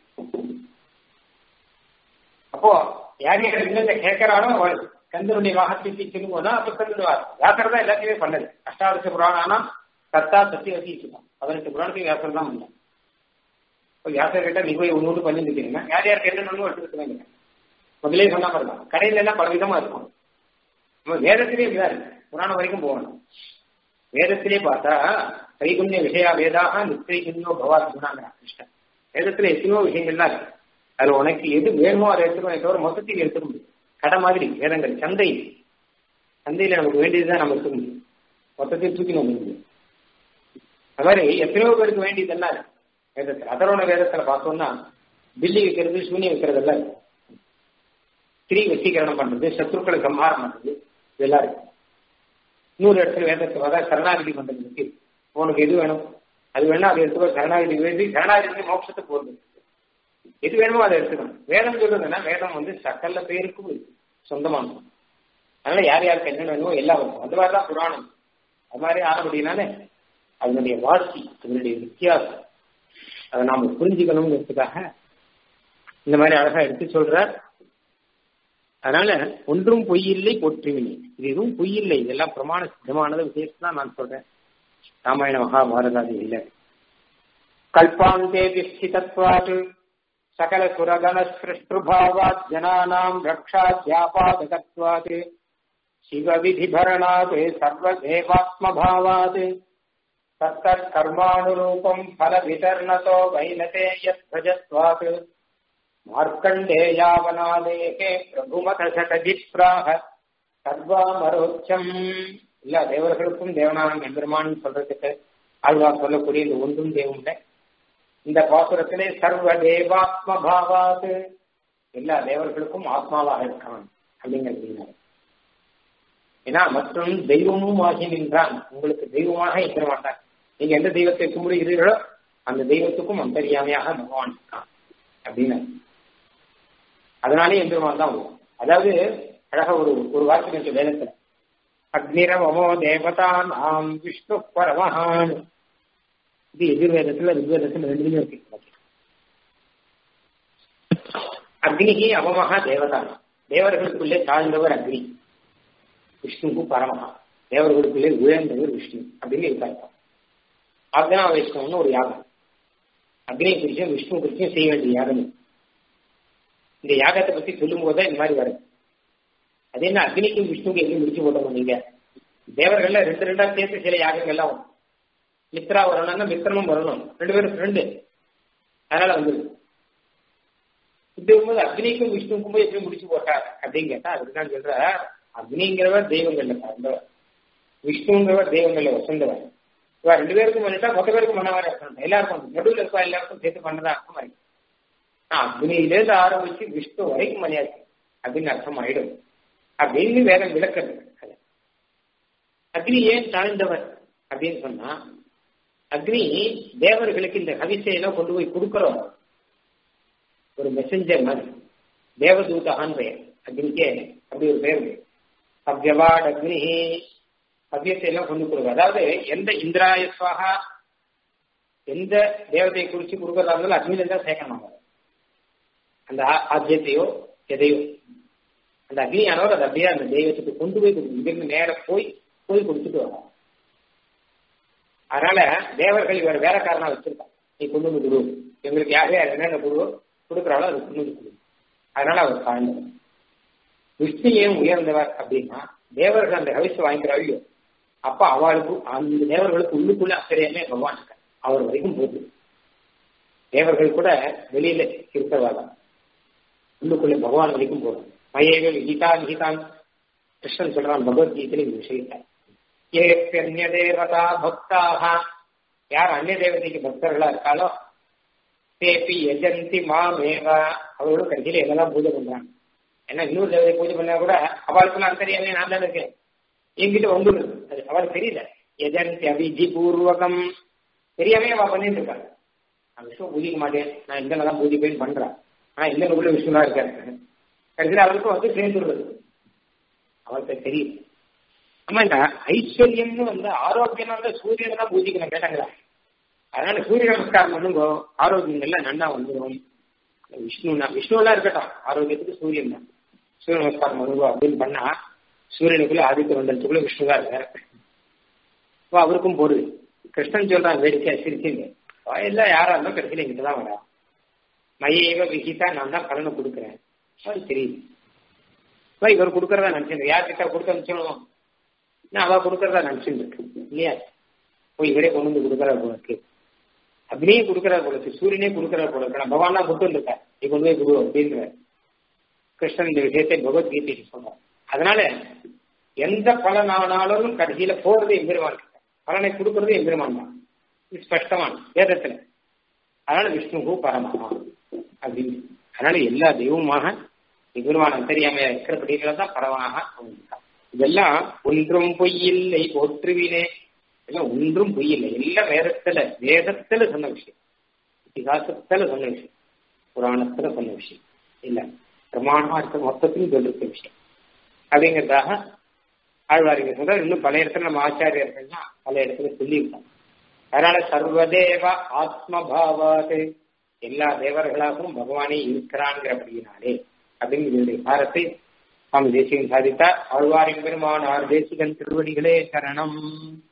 அப்போ யார் யார் லிங்கத்தை கேட்கிறானோ அவள் கந்தனுடைய மகத்துவத்தை சொல்லுவோம்னா அப்ப கந்தனுவார் வியாசர் தான் எல்லாத்தையுமே பண்ணது அஷ்டாதச புராணம் ஆனா கர்த்தா சத்தியவதி சொல்லுவோம் பதினெட்டு புராணத்துக்கு வியாசர் தான் பண்ணல இப்போ வியாசர் கிட்ட நீ போய் ஒன்று பண்ணி நிற்கிறீங்க யார் யாருக்கு என்னென்னு எடுத்துக்கிட்டு முதலே சொன்னா பாருங்க கடையில எல்லாம் பல விதமா இருக்கும் நம்ம வேதத்திலே இப்படிதான் இருக்கு புராணம் வரைக்கும் போகணும் வேதத்திலே பார்த்தா தைகுண்ய விஷயா வேதாக நித்திரைகுண்யோ பவாத் குணாங்கிறான் கிருஷ்ணன் வேதத்துல எத்தனையோ விஷயங்கள்லாம் இருக்கு அதுல உனக்கு எது வேணுமோ அதை எடுத்துக்கணும் தவிர மொத்தத்தில் எடுத்துக்க முடியும் கடை மாதிரி வேதங்கள் சந்தை சந்தையில நமக்கு வேண்டியதுதான் நம்ம எடுத்துக்க முடியும் மொத்தத்தையும் தூக்கி நம்ம முடியும் அது மாதிரி எத்தனையோ பேருக்கு வேண்டியதெல்லாம் இருக்கு வேதத்தில் அதரோட வேதத்துல பார்த்தோம்னா பில்லி வைக்கிறது சூன்யம் வைக்கிறதெல்லாம் இருக்கு ஸ்திரீ வசீகரணம் பண்றது சத்ருக்களை சம்ஹாரம் பண்றது இதெல்லாம் இருக்கு இன்னொரு இடத்துல வேதத்தை பார்த்தா சரணாகிதி பண்றது இருக்கு உனக்கு எது வேணும் அது வேணா அதை எடுத்துக்கோ சரணாகிதி வேண்டி சரணாகிதி மோட்சத்துக்கு போகுது எது வேணுமோ அதை எடுத்துக்கணும் வேதம் சொல்லுதுன்னா வேதம் வந்து சகல பேருக்கும் இருக்கு சொந்தமானது அதனால யார் யாருக்கு என்ன வேணுமோ எல்லாம் வரும் அந்த மாதிரிதான் புராணம் அது மாதிரி ஆனபடினாலே அதனுடைய வாழ்க்கை அதனுடைய வித்தியாசம் அதை நாம புரிஞ்சுக்கணுங்கிறதுக்காக இந்த மாதிரி அழகா எடுத்து சொல்றார் அதனால ஒன்றும் பொய் இல்லை போற்றுவினி இது எதுவும் பொய் இல்லை இதெல்லாம் பிரமாண சித்தமானது விசேஷம் தான் நான் சொல்றேன் ராமாயண மகாபாரதாதி இல்லை கல்பாந்தே விஸ்திதத்வாட் சகல சுரகண சிருஷ்டுபாவாத் ஜனானாம் ரக்ஷாத்யாபாதகத்வாத் சிவவிதிபரணாத் சர்வதேவாத்மபாவாத் தத்தத் கர்மானுரூபம் பல விதர்ணதோ வைனதே யத் பிரஜத்வாத் மார்க்கண்டேயாவனாதேகே பிரபுமத சடஜிப்ராக சர்வாமரோச்சம் இல்ல தேவர்களுக்கும் தேவனானம் எம்பெருமான் சொல்றதுக்கு ஆழ்வார் சொல்லக்கூடிய இந்த ஒன்றும் தேவம் இந்த பாசுரத்திலே சர்வ தேவாத்ம பாவாது எல்லா தேவர்களுக்கும் ஆத்மாவாக இருக்கான் அப்படிங்கிறது ஏன்னா மற்றும் தெய்வமும் ஆகி நின்றான் உங்களுக்கு தெய்வமாக இருக்கிற மாட்டான் நீங்க எந்த தெய்வத்தை கும்பிடுகிறீர்களோ அந்த தெய்வத்துக்கும் அந்தரியாமையாக பகவான் இருக்கான் அப்படின்னு அதனாலே எம்பெருமான் தான் வரும் அதாவது அழகா ஒரு ஒரு வாக்கியம் இருக்கு வேதத்துல அக்னிரவமோ தேவதா நாம் விஷ்ணு பரமஹான் இது எதிர்வேதத்துல ரிக்வேதத்துல ரெண்டுமே இருக்கு அக்னிகி அவமகா தேவதா தேவர்களுக்குள்ளே தாழ்ந்தவர் அக்னி விஷ்ணுக்கு பரமஹா தேவர்களுக்குள்ளே உயர்ந்தவர் விஷ்ணு அப்படின்னு இருக்காங்க அக்னா வைஷ்ணவம்னு ஒரு யாகம் அக்னி குறிச்சும் விஷ்ணு குறிச்சும் செய்ய வேண்டிய யாகம் இந்த யாகத்தை பத்தி சொல்லும் போதுதான் இந்த மாதிரி வருது அது என்ன அக்னிக்கும் விஷ்ணுக்கும் எப்படி முடிச்சு போட்டோம் நீங்க தேவர்கள்ல ரெண்டு ரெண்டா சேர்த்து சில யாகங்கள்லாம் வரும் மித்ரா வரணும்னா மித்திரமும் வரணும் ரெண்டு பேரும் ஃப்ரெண்டு அதனால வந்து இப்படி இருக்கும்போது அக்னிக்கும் விஷ்ணுக்கும் போய் எப்படி முடிச்சு போட்டார் அப்படின்னு கேட்டா அதுக்கு தான் சொல்ற அக்னிங்கிறவர் தெய்வங்கள்ல சார்ந்தவர் விஷ்ணுங்கிறவர் தெய்வங்கள்ல வசந்தவர் இவா ரெண்டு பேருக்கும் பண்ணிட்டா மொத்த பேருக்கும் பண்ண மாதிரி இருக்கணும் எல்லாருக்கும் நடுவில் இருக்கா எல்லாருக்கும் சேர்த்து பண்ணதா அர்த்தம் மாதிரி அக்னியிலேருந்து ஆரம்பிச்சு விஷ்ணு வரைக்கும் மணியாச்சு அப்படின்னு அர்த்தம் ஆயிடும் அப்படின்னு வேதம் விளக்கிறது அக்னி ஏன் தாழ்ந்தவர் அப்படின்னு சொன்னா அக்னி தேவர்களுக்கு இந்த ஹவிசையெல்லாம் கொண்டு போய் கொடுக்கிறோம் ஒரு மெசஞ்சர் மாதிரி தேவதூதகான் பெயர் அக்னிக்கே அப்படி ஒரு பெயர் அவ்யவாட் அக்னி அவ்யத்தை எல்லாம் கொண்டு கொடுக்கும் அதாவது எந்த இந்திராய சுவாகா எந்த தேவதையை குறிச்சு கொடுக்கறதா இருந்தாலும் அக்னியில தான் சேர்க்கணும் அந்த ஆத்தியத்தையோ எதையோ அந்த அக்னியானவர் அது அப்படியே அந்த தெய்வத்துக்கு கொண்டு போய் கொடுக்கும் இங்கிருந்து நேர போய் போய் கொடுத்துட்டு வரோம் அதனால தேவர்கள் இவர் வேலைக்காரனா வச்சிருக்கான் நீ கொண்டு வந்து கொடு எங்களுக்கு யார் யார் என்னென்ன கொடு கொடுக்குறாளோ அது கொண்டு வந்து கொடு அதனால அவர் தாழ்ந்தவர் விஷ்ணு ஏன் உயர்ந்தவர் அப்படின்னா தேவர்கள் அந்த ஹவிச வாங்கிக்கிறாவியோ அப்ப அவளுக்கு அந்த தேவர்களுக்கு உள்ளுக்குள்ள அக்கறையாமே பகவான் இருக்கார் அவர் வரைக்கும் போகுது தேவர்கள் கூட வெளியில இருக்கிறவா தான் உள்ளுக்குள்ள பகவான் வரைக்கும் போகும் மயேக விகிதா நிகிதான் கிருஷ்ணன் சொல்றான் பகவத்கீதையில இந்த விஷயத்தை ஏப்பிய தேவதா பக்தாக யார் அந்நிய தேவதைக்கு பக்தர்களா இருக்காளோ தேபி எஜந்தி மாமேவா அவர்களும் கடைசியில என்னதான் பூஜை பண்றாங்க ஏன்னா இன்னொரு தேவதை பூஜை பண்ணா கூட அவளுக்குள்ள அந்தரியாமே நான் தான் இருக்கேன் என்கிட்ட வந்துடுது அது அவளுக்கு தெரியல எஜந்தி அபிஜி பூர்வகம் தெரியாமே அவ பண்ணிட்டு இருக்காங்க நான் விஷ்ணு பூஜிக்க மாட்டேன் நான் இந்த தான் பூஜை போய் பண்றேன் ஆனா இந்த உள்ள விஷ்ணுலாம் இருக்காரு கடைசியில் அவளுக்கும் வந்து சேர்ந்துடுறது அவளுக்கு தெரியும் ஆமா இந்த ஐஸ்வர்யம்னு வந்து ஆரோக்கியம் வந்து சூரியனை தான் பூஜிக்கணும் கேட்டாங்களா அதனால சூரிய நமஸ்காரம் பண்ணுங்க ஆரோக்கியங்கள்ல நன்னா வந்துடும் விஷ்ணுனா விஷ்ணுவெல்லாம் இருக்கட்டும் ஆரோக்கியத்துக்கு சூரியன் தான் சூரிய நமஸ்காரம் பண்ணுங்க அப்படின்னு பண்ணா சூரியனுக்குள்ள ஆதித்ய மண்டலத்துக்குள்ள விஷ்ணு தான் இருக்காரு அவருக்கும் போடுது கிருஷ்ணன் சொல்றான் வேடிக்கை சிரிச்சுங்க எல்லாம் யாரா இருந்தாலும் கடைசியில் எங்கிட்ட தான் வரா மையேவ விகிதா நான் தான் பலனை கொடுக்குறேன் அது தெரியுது இவர் கொடுக்கறதா நினைச்சிருந்தேன் யார்கிட்ட கொடுக்க அனுப்பிச்சணும் நான் அவ கொடுக்கறதா நினைச்சுட்டு இருக்கு இல்லையா போய் இவரே கொண்டு வந்து கொடுக்கறா போல இருக்கு அக்னியே கொடுக்கறா போல இருக்கு சூரியனே கொடுக்கறா போல இருக்கு நான் பகவான் தான் கொண்டு வந்திருக்க நீ கொண்டு போய் கொடு அப்படின்ற கிருஷ்ணன் இந்த விஷயத்தை பகவத்கீதைக்கு சொல்றான் அதனால எந்த பலன் ஆனாலும் கடைசியில போறது எம்பெருமான் பலனை கொடுக்கறது எம்பெருமான் தான் இது ஸ்பஷ்டமான வேதத்துல அதனால விஷ்ணுகு பரமஹா அப்படின்னு அதனால எல்லா தெய்வமாக எம்பெருமான் அந்தரியாமையா இருக்கிறபடியில தான் பரவனாக அமைஞ்சிருக்கான் இதெல்லாம் ஒன்றும் பொய்யில்லை போற்றுவினே எல்லாம் ஒன்றும் பொய்யில்லை எல்லாம் வேதத்துல வேதத்துல சொன்ன விஷயம் இதிகாசத்துல சொன்ன விஷயம் புராணத்துல சொன்ன விஷயம் இல்ல பிரமாணமா இருக்க மொத்தத்தையும் சொல்லிருக்க விஷயம் அப்படிங்கிறதாக ஆழ்வாரிங்க முதல் இன்னும் பல இடத்துல நம்ம ஆச்சாரியர்கள்னா பல இடத்துல சொல்லியிருக்கோம் அதனால சர்வதேவ ஆத்மபாவாது எல்லா தேவர்களாகவும் பகவானே இருக்கிறான்ங்கிறபடியினாலே அப்படிங்கிற பாரத்தை சுவாமி தேசிகன் சாதித்தார் ஆழ்வாரின் பெருமானார் தேசிகன் திருவடிகளே சரணம்